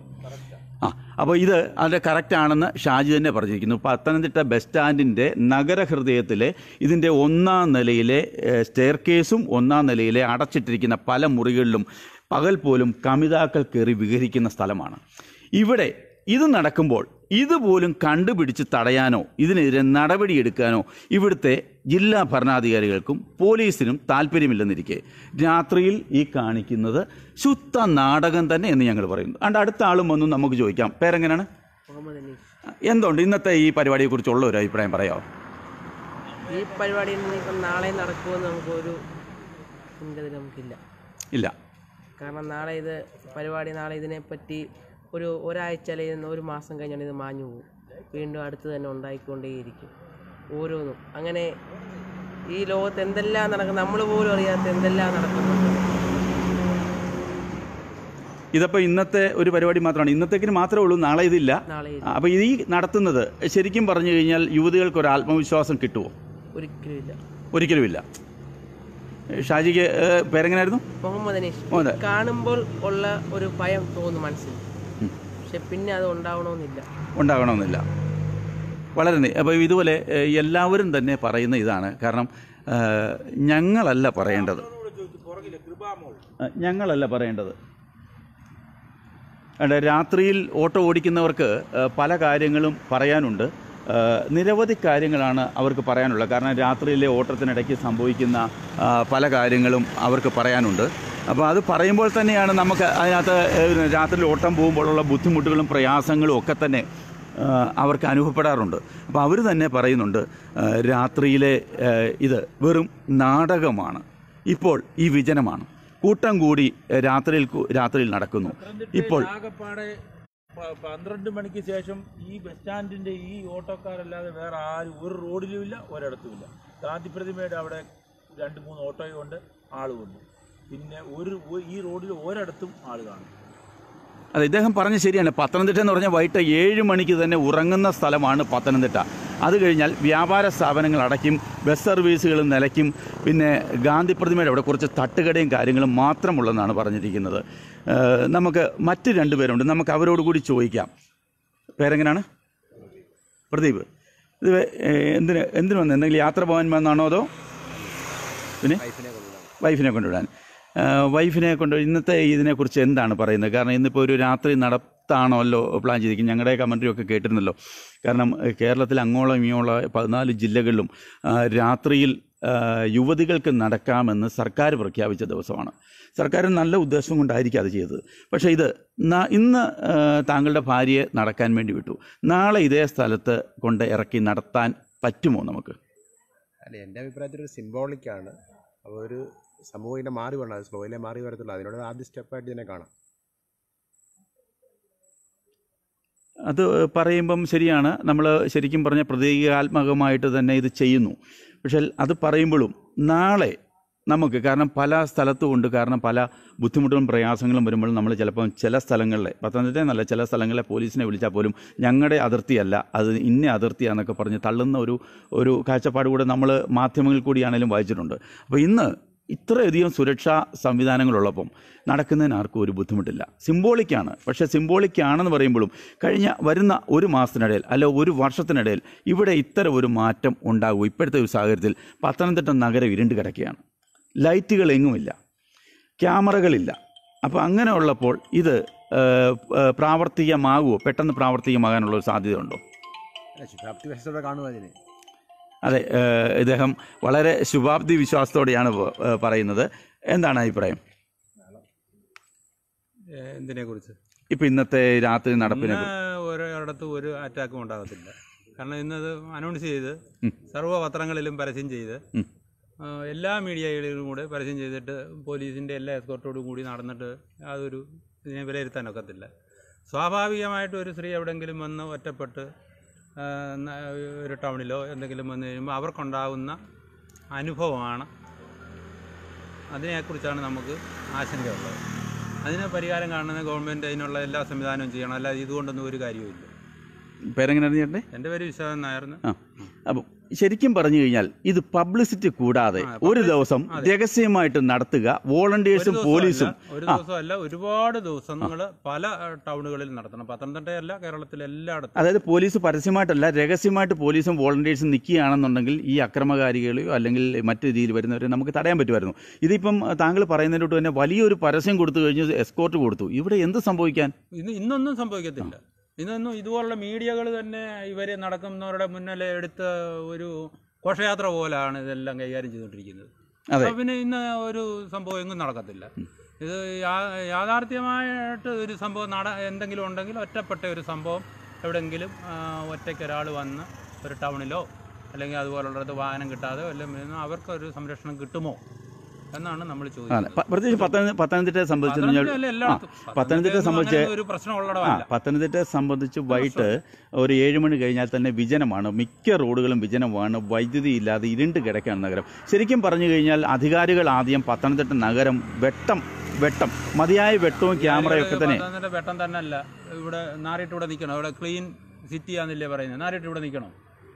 ആ അപ്പോൾ ഇത് അതിൻ്റെ കറക്റ്റ് ആണെന്ന് ഷാജി തന്നെ പറഞ്ഞിരിക്കുന്നു പത്തനംതിട്ട ബസ് സ്റ്റാൻഡിൻ്റെ നഗരഹൃദയത്തിലെ ഇതിൻ്റെ ഒന്നാം നിലയിലെ സ്റ്റെയർ കേസും ഒന്നാം നിലയിലെ അടച്ചിട്ടിരിക്കുന്ന പല മുറികളിലും പകൽ പോലും കമിതാക്കൾ കയറി വിഹരിക്കുന്ന സ്ഥലമാണ് ഇവിടെ ഇത് നടക്കുമ്പോൾ ഇതുപോലും കണ്ടുപിടിച്ച് തടയാനോ ഇതിനെതിരെ നടപടിയെടുക്കാനോ ഇവിടുത്തെ ജില്ലാ ഭരണാധികാരികൾക്കും പോലീസിനും താല്പര്യമില്ലെന്നിരിക്കെ രാത്രിയിൽ ഈ കാണിക്കുന്നത് ശുദ്ധ നാടകം തന്നെ എന്ന് ഞങ്ങൾ പറയുന്നു അതുകൊണ്ട് അടുത്ത ആളും വന്നു നമുക്ക് ചോദിക്കാം പേരെങ്ങനെയാണ് മുഹമ്മദ് അനീഫ് എന്തുകൊണ്ട് ഇന്നത്തെ ഈ പരിപാടിയെക്കുറിച്ചുള്ള ഒരു അഭിപ്രായം പറയാമോ ഈ പരിപാടി ഇനിയിപ്പം നാളെ നടക്കുമെന്ന് നമുക്കൊരു മുൻകരുതൽ നമുക്കില്ല ഇല്ല കാരണം നാളെ ഇത് പരിപാടി നാളെ ഇതിനെപ്പറ്റി ഒരു ഒരാഴ്ച അല്ലെങ്കിൽ ഒരു മാസം കഴിഞ്ഞാൽ ഇത് മാഞ്ഞു പോകും വീണ്ടും അടുത്ത് തന്നെ ഉണ്ടായിക്കൊണ്ടേയിരിക്കും ഓരോന്നും അങ്ങനെ ഈ ലോകത്ത് എന്തെല്ലാം നടക്കും നമ്മൾ പോലും അറിയാത്ത എന്തെല്ലാം നടക്കുന്നുണ്ട് ഇതിപ്പോൾ ഇന്നത്തെ ഒരു പരിപാടി മാത്രമാണ് ഇന്നത്തേക്കിന് മാത്രമേ ഉള്ളൂ നാളെ ഇതില്ല നാളെ ഇത് അപ്പോൾ ഈ നടത്തുന്നത് ശരിക്കും പറഞ്ഞു കഴിഞ്ഞാൽ യുവതികൾക്ക് ഒരു ആത്മവിശ്വാസം കിട്ടുമോ ഒരിക്കലും ഇല്ല ഒരിക്കലുമില്ല ഷാജിക്ക് ഏഹ്, പേരെങ്ങനായിരുന്നു മുഹമ്മദ് അനീഷ് അതെ. കാണുമ്പോൾ ഉള്ള ഒരു ഭയം തോന്നും മനസ്സിൽ പക്ഷെ പിന്നെ അത് ഉണ്ടാവണമെന്നില്ല ഉണ്ടാകണമെന്നില്ല വളരെ നേ- അപ്പോൾ ഇതുപോലെ ഏഹ്, എല്ലാവരും തന്നെ പറയുന്ന ഇതാണ് കാരണം ഏഹ്, ഞങ്ങളല്ല പറയേണ്ടത് ഏഹ്, ഞങ്ങളല്ല പറയേണ്ടത് അല്ല, രാത്രിയിൽ ഓട്ടോ ഓടിക്കുന്നവർക്ക് ഏഹ്, പല കാര്യങ്ങളും പറയാനുണ്ട് ആ, നിരവധി കാര്യങ്ങളാണ് അവർക്ക് പറയാനുള്ളത് കാരണം രാത്രിയിലെ ഓട്ടത്തിനിടയ്ക്ക് സംഭവിക്കുന്ന ആ, പല കാര്യങ്ങളും അവർക്ക് പറയാനുണ്ട് അപ്പോൾ അത് പറയുമ്പോൾ തന്നെയാണ് നമുക്ക് അതിനകത്ത് ഏഹ്, രാത്രിയിൽ ഓട്ടം പോകുമ്പോഴുള്ള ബുദ്ധിമുട്ടുകളും പ്രയാസങ്ങളും ഒക്കെ തന്നെ ആ, അവർക്ക് അനുഭവപ്പെടാറുണ്ട് അപ്പോൾ അവർ തന്നെ പറയുന്നുണ്ട് ആ, രാത്രിയിലെ ആ, ഇത് വെറും നാടകമാണ് ഇപ്പോൾ ഈ വിജനമാണ് കൂട്ടം കൂടി ആ, രാത്രിയിൽ കു- രാത്രിയിൽ നടക്കുന്നു ഇപ്പോൾ ആകപ്പാടെ പ- പന്ത്രണ്ട് മണിക്ക് ശേഷം ഈ ബസ് സ്റ്റാൻഡിന്റെ ഈ ഓട്ടോക്കാരല്ലാതെ വേറെ ആരും ഒരു റോഡിലും ഇല്ല ഒരിടത്തുമില്ല ഗാന്ധി പ്രതിമയുടെ അവിടെ രണ്ട് മൂന്ന് ഓട്ടോയുണ്ട് ആളുമുണ്ട് പിന്നെ ഒരു ഒ- ഈ റോഡിൽ ഒരിടത്തും ആൾ കാണും അതെ ഇദ്ദേഹം പറഞ്ഞ ശരിയാണ് പത്തനംതിട്ട എന്ന് പറഞ്ഞാൽ വൈകിട്ട് ഏഴ് മണിക്ക് തന്നെ ഉറങ്ങുന്ന സ്ഥലമാണ് പത്തനംതിട്ട അത് കഴിഞ്ഞാൽ വ്യാപാര സ്ഥാപനങ്ങൾ അടയ്ക്കും ബസ് സർവീസുകൾ നിലയ്ക്കും പിന്നെ ഗാന്ധി പ്രതിമയുടെ അവിടെ കുറച്ച് തട്ടുകടയും കാര്യങ്ങളും മാത്രമുള്ളതെന്നാണ് പറഞ്ഞിരിക്കുന്നത് ഏഹ് നമുക്ക് മറ്റ് രണ്ട് പേരുണ്ട് നമുക്ക് അവരോട് കൂടി ചോദിക്കാം പേരെങ്ങനെയാണ് പ്രദീപ് ഇത് ഏഹ് എന്തിന് എന്തിനു വന്നു എന്തെങ്കിലും യാത്ര പോകാൻ വന്നാണോ അതോ പിന്നെ വൈഫിനെ കൊണ്ടുവിടാൻ ആ, വൈഫിനെ കൊണ്ട് ഇന്നത്തെ ഇതിനെക്കുറിച്ച് എന്താണ് പറയുന്നത് കാരണം ഇന്നിപ്പോൾ ഒരു രാത്രി നടത്താണല്ലോ പ്ലാൻ ചെയ്തിരിക്കുന്നത് ഞങ്ങളുടെ കമൻട്രി ഒക്കെ കേട്ടിരുന്നല്ലോ കാരണം ഏഹ്, കേരളത്തിൽ അങ്ങോളം ഇങ്ങോളം പതിനാല് ജില്ലകളിലും ആ, രാത്രിയിൽ ആ, യുവതികൾക്ക് നടക്കാമെന്ന് സർക്കാർ പ്രഖ്യാപിച്ച ദിവസമാണ് സർക്കാർ നല്ല ഉദ്ദേശം കൊണ്ടായിരിക്കും അത് ചെയ്തത് പക്ഷേ ഇത് ന- ഇന്ന് ആ, താങ്കളുടെ ഭാര്യയെ നടക്കാൻ വേണ്ടി വിട്ടു നാളെ ഇതേ സ്ഥലത്ത് കൊണ്ട് ഇറക്കി നടത്താൻ പറ്റുമോ നമുക്ക് അല്ല എൻ്റെ അഭിപ്രായത്തിൽ ഒരു സിംബോളിക്കാണ് അപ്പോൾ ഒരു സമൂഹം ഇങ്ങനെ മാറി വരണം അത് സ്ലോയിലേ മാറി വരത്തുള്ളൂ അതിനോട് ആദ്യ സ്റ്റെപ്പായിട്ട് ഇതിനെ കാണാം അത് പറയുമ്പം ശരിയാണ് നമ്മൾ ശരിക്കും പറഞ്ഞ പ്രതീകാത്മകമായിട്ട് തന്നെ ഇത് ചെയ്യുന്നു പക്ഷേ അത് പറയുമ്പോഴും നാളെ നമുക്ക് കാരണം പല സ്ഥലത്തുമുണ്ട് കാരണം പല ബുദ്ധിമുട്ടുകളും പ്രയാസങ്ങളും വരുമ്പോൾ നമ്മൾ ചിലപ്പം ചില സ്ഥലങ്ങളിലെ പത്തനംതിട്ട എന്നല്ല ചില സ്ഥലങ്ങളിലെ പോലീസിനെ വിളിച്ചാൽ പോലും ഞങ്ങളുടെ അതിർത്തിയല്ല അത് ഇന്ന അതിർത്തിയാന്നൊക്കെ പറഞ്ഞ് തള്ളുന്ന ഒരു ഒരു കാഴ്ചപ്പാട് കൂടെ നമ്മൾ മാധ്യമങ്ങളിൽ കൂടിയാണെങ്കിലും വായിച്ചിട്ടുണ്ട് അപ്പോൾ ഇന്ന് ഇത്രയധികം സുരക്ഷാ സംവിധാനങ്ങളുള്ളപ്പം നടക്കുന്നതിന് ആർക്കും ഒരു ബുദ്ധിമുട്ടില്ല സിംബോളിക്കാണ് പക്ഷേ സിംബോളിക്കാണെന്ന് പറയുമ്പോഴും കഴിഞ്ഞ വരുന്ന ഒരു മാസത്തിനിടയിൽ അല്ല ഒരു വർഷത്തിനിടയിൽ ഇവിടെ ഇത്തരം ഒരു മാറ്റം ഉണ്ടാകും ഇപ്പോഴത്തെ ഒരു സാഹചര്യത്തിൽ പത്തനംതിട്ട നഗരം ഇരുണ്ട് കിടക്കുകയാണ് ലൈറ്റുകൾ എങ്ങുമില്ല ക്യാമറകളില്ല അപ്പോൾ അങ്ങനെ ഉള്ളപ്പോൾ ഇത് ഏഹ്, ഏഹ്, പ്രാവർത്തികമാകുമോ പെട്ടെന്ന് പ്രാവർത്തികമാകാനുള്ള ഒരു സാധ്യതയുണ്ടോ അല്ല ശുഭാപ്തി വശത്തോടെ കാണുക അതിനെ അതെ ഏഹ്, ഇദ്ദേഹം വളരെ ശുഭാപ്തി വിശ്വാസത്തോടെയാണ് പ- ഏഹ് പറയുന്നത് എന്താണ് അഭിപ്രായം എന്തിനെ കുറിച്ച് ഇപ്പം ഇന്നത്തെ രാത്രി നടപ്പിനെ ഇന്ന് ഒരിടത്തും ഒരു അറ്റാക്കും ഉണ്ടാകത്തില്ല കാരണം ഇന്നത് അനൗൺസ് ചെയ്ത് സർവ്വ പത്രങ്ങളിലും പരസ്യം ചെയ്ത് ഉം. ആ, എല്ലാ മീഡിയകളിലും കൂടെ പരസ്യം ചെയ്തിട്ട് പോലീസിൻ്റെ എല്ലാ എസ്കോർട്ടോടും കൂടി നടന്നിട്ട് യാതൊരു ഇതിനെ വിലയിരുത്താൻ ഒക്കത്തില്ല സ്വാഭാവികമായിട്ട് ഒരു സ്ത്രീ എവിടെയെങ്കിലും വന്ന് ഒറ്റപ്പെട്ട് ആ, ന- ഒരു ടൗണിലോ എന്തെങ്കിലും വന്നു കഴിയുമ്പോൾ അവർക്കുണ്ടാകുന്ന അനുഭവമാണ് അതിനെക്കുറിച്ചാണ് നമുക്ക് ആശങ്കയുള്ളത് അതിന് പരിഹാരം കാണുന്ന ഗവൺമെൻറ് അതിനുള്ള എല്ലാ സംവിധാനവും ചെയ്യണം അല്ലാതെ ഇതുകൊണ്ടൊന്നും ഒരു കാര്യവുമില്ല പേരെങ്ങനെ ചേട്ടേ എൻ്റെ പേര് വിശ്വനാഥൻ നായർന്ന് ആ അപ്പം ശരിക്കും പറഞ്ഞു കഴിഞ്ഞാൽ ഇത് പബ്ലിസിറ്റി കൂടാതെ ആ, ഒരു publicity- ദിവസം അതെ. രഹസ്യമായിട്ട് നടത്തുക വോളണ്ടിയേഴ്സും ഒരു പോലീസും ദിവസമല്ല, ഒരു ആ. ദിവസമല്ല ഒരുപാട് ദിവസങ്ങൾ പല അഹ്, ടൗണുകളിൽ നടത്തണം പത്തനംതിട്ടയല്ല കേരളത്തിലെ എല്ലായിടത്തും അതായത് പോലീസ് പരസ്യമായിട്ടല്ല രഹസ്യമായിട്ട് പോലീസും വോളണ്ടിയേഴ്സും നിൽക്കുകയാണെന്നുണ്ടെങ്കിൽ ഈ അക്രമകാരികളെയോ അല്ലെങ്കിൽ മറ്റു രീതിയിൽ വരുന്നവരെ നമുക്ക് തടയാൻ പറ്റുമായിരുന്നു ഇതിപ്പം താങ്കൾ പറയുന്നതിലോട്ട് തന്നെ വലിയൊരു പരസ്യം കൊടുത്തു കഴിഞ്ഞ് എസ്കോർട്ട് കൊടുത്തു ഇവിടെ എന്ത് സംഭവിക്കാൻ ഇന്ന് ഇന്നൊന്നും സംഭവിക്കത്തില്ല ഇന്നൊന്നും ഇതുപോലുള്ള മീഡിയകൾ തന്നെ ഇവർ നടക്കുന്നവരുടെ മുന്നിൽ എടുത്ത ഒരു ഘോഷയാത്ര പോലാണ് ഇതെല്ലാം കൈകാര്യം ചെയ്തുകൊണ്ടിരിക്കുന്നത് അതെ. അപ്പോൾ പിന്നെ ഇന്ന് ഒരു സംഭവം എങ്ങും നടക്കത്തില്ല ഇത് യാ- യാഥാർത്ഥ്യമായിട്ട് ഒരു സംഭവം നട എന്തെങ്കിലും ഉണ്ടെങ്കിൽ ഒറ്റപ്പെട്ട ഒരു സംഭവം എവിടെയെങ്കിലും ആ, ഒറ്റയ്ക്ക് ഒരാൾ വന്ന് ഒരു ടൗണിലോ അല്ലെങ്കിൽ അതുപോലുള്ളിടത്ത് വാഹനം കിട്ടാതെ വല്ലതും അവർക്കൊരു സംരക്ഷണം കിട്ടുമോ എന്നാണ് നമ്മൾ ആണ് ചോദിക്കുന്നത് പ- പ്രത്യേകിച്ച് പത്തനംതിട്ട പത്തനംതിട്ടയെ സംബന്ധിച്ച് കഴിഞ്ഞാൽ പത്തനംതിട്ടയല്ല ആ, എല്ലായിടത്തും. പത്തനംതിട്ടയെ പത്തനംതിട്ടയൊന്നും സംബന്ധിച്ച് അങ്ങനെ ഒരു പ്രശ്നമുള്ളിടമല്ല. ആ പത്തനംതിട്ടയെ സംബന്ധിച്ച് വൈകിട്ട് ഒരു ഏഴ് മണി കഴിഞ്ഞാൽ തന്നെ വിജനമാണ് മിക്ക റോഡുകളും വിജനമാണ് വൈദ്യുതി ഇല്ലാതെ ഇരുണ്ട് കിടക്കുകയാണ് നഗരം ശരിക്കും പറഞ്ഞു കഴിഞ്ഞാൽ അധികാരികൾ ആദ്യം പത്തനംതിട്ട നഗരം വെട്ടം വെട്ടം മതിയായ വെട്ടവും ക്യാമറയും ഒക്കെ തന്നെ പത്തനംതിട്ട വെട്ടം തന്നെ അല്ല ഇവിടെ നാറിട്ട് ഇവിടെ നിൽക്കണം ഇവിടെ ക്ലീൻ സിറ്റി ആണെന്നില്ലേ പറയുന്നത് നാറിട്ട് ഇവിടെ നിൽക്കണം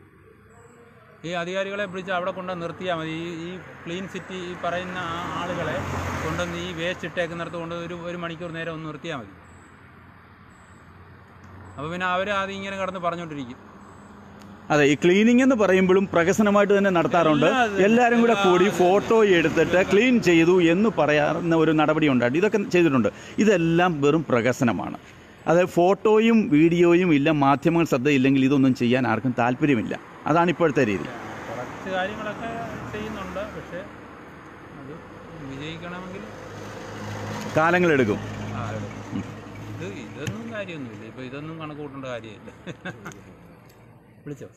ഈ അധികാരികളെ പിടിച്ച് അവിടെ കൊണ്ട് നിർത്തിയാൽ മതി ഈ ഈ ക്ലീൻ സിറ്റി ഈ പറയുന്ന ആ ആളുകളെ കൊണ്ടുവന്ന് ഈ വേസ്റ്റ് ഇട്ടേക്കുന്നിടത്ത് കൊണ്ട് ഒരു ഒരു മണിക്കൂർ നേരം ഒന്ന് നിർത്തിയാൽ മതി അപ്പോൾ പിന്നെ അവർ ആദ്യം ഇങ്ങനെ കിടന്ന് പറഞ്ഞുകൊണ്ടിരിക്കും അതെ ഈ ക്ലീനിങ് എന്ന് പറയുമ്പോഴും പ്രകസനമായിട്ട് തന്നെ നടത്താറുണ്ട് എല്ലാം അത് എല്ലാവരും കൂടെ എല്ലാ- കൂടി ഫോട്ടോ എടുത്തിട്ട് ക്ലീൻ ചെയ്തു എന്ന് പറയാറുന്ന ഒരു നടപടി ഉണ്ടായിട്ട് ഇതൊക്കെ ചെയ്തിട്ടുണ്ട് ഇതെല്ലാം വെറും പ്രകസനമാണ് അത് ഫോട്ടോയും വീഡിയോയും ഇല്ല മാധ്യമങ്ങൾ ശ്രദ്ധയില്ലെങ്കിൽ ഇതൊന്നും ചെയ്യാൻ ആർക്കും താല്പര്യമില്ല അതാണ് ഇപ്പോഴത്തെ രീതി കുറച്ച് കാര്യങ്ങളൊക്കെ ചെയ്യുന്നുണ്ട് പക്ഷേ അത് വിജയിക്കണമെങ്കിൽ കാലങ്ങളെടുക്കും ആ, ഇത് ഇതൊന്നും കാര്യമൊന്നുമില്ല ഇപ്പോൾ ഇതൊന്നും കണക്ക് കൂട്ടേണ്ട കാര്യമില്ല വിളിച്ചോ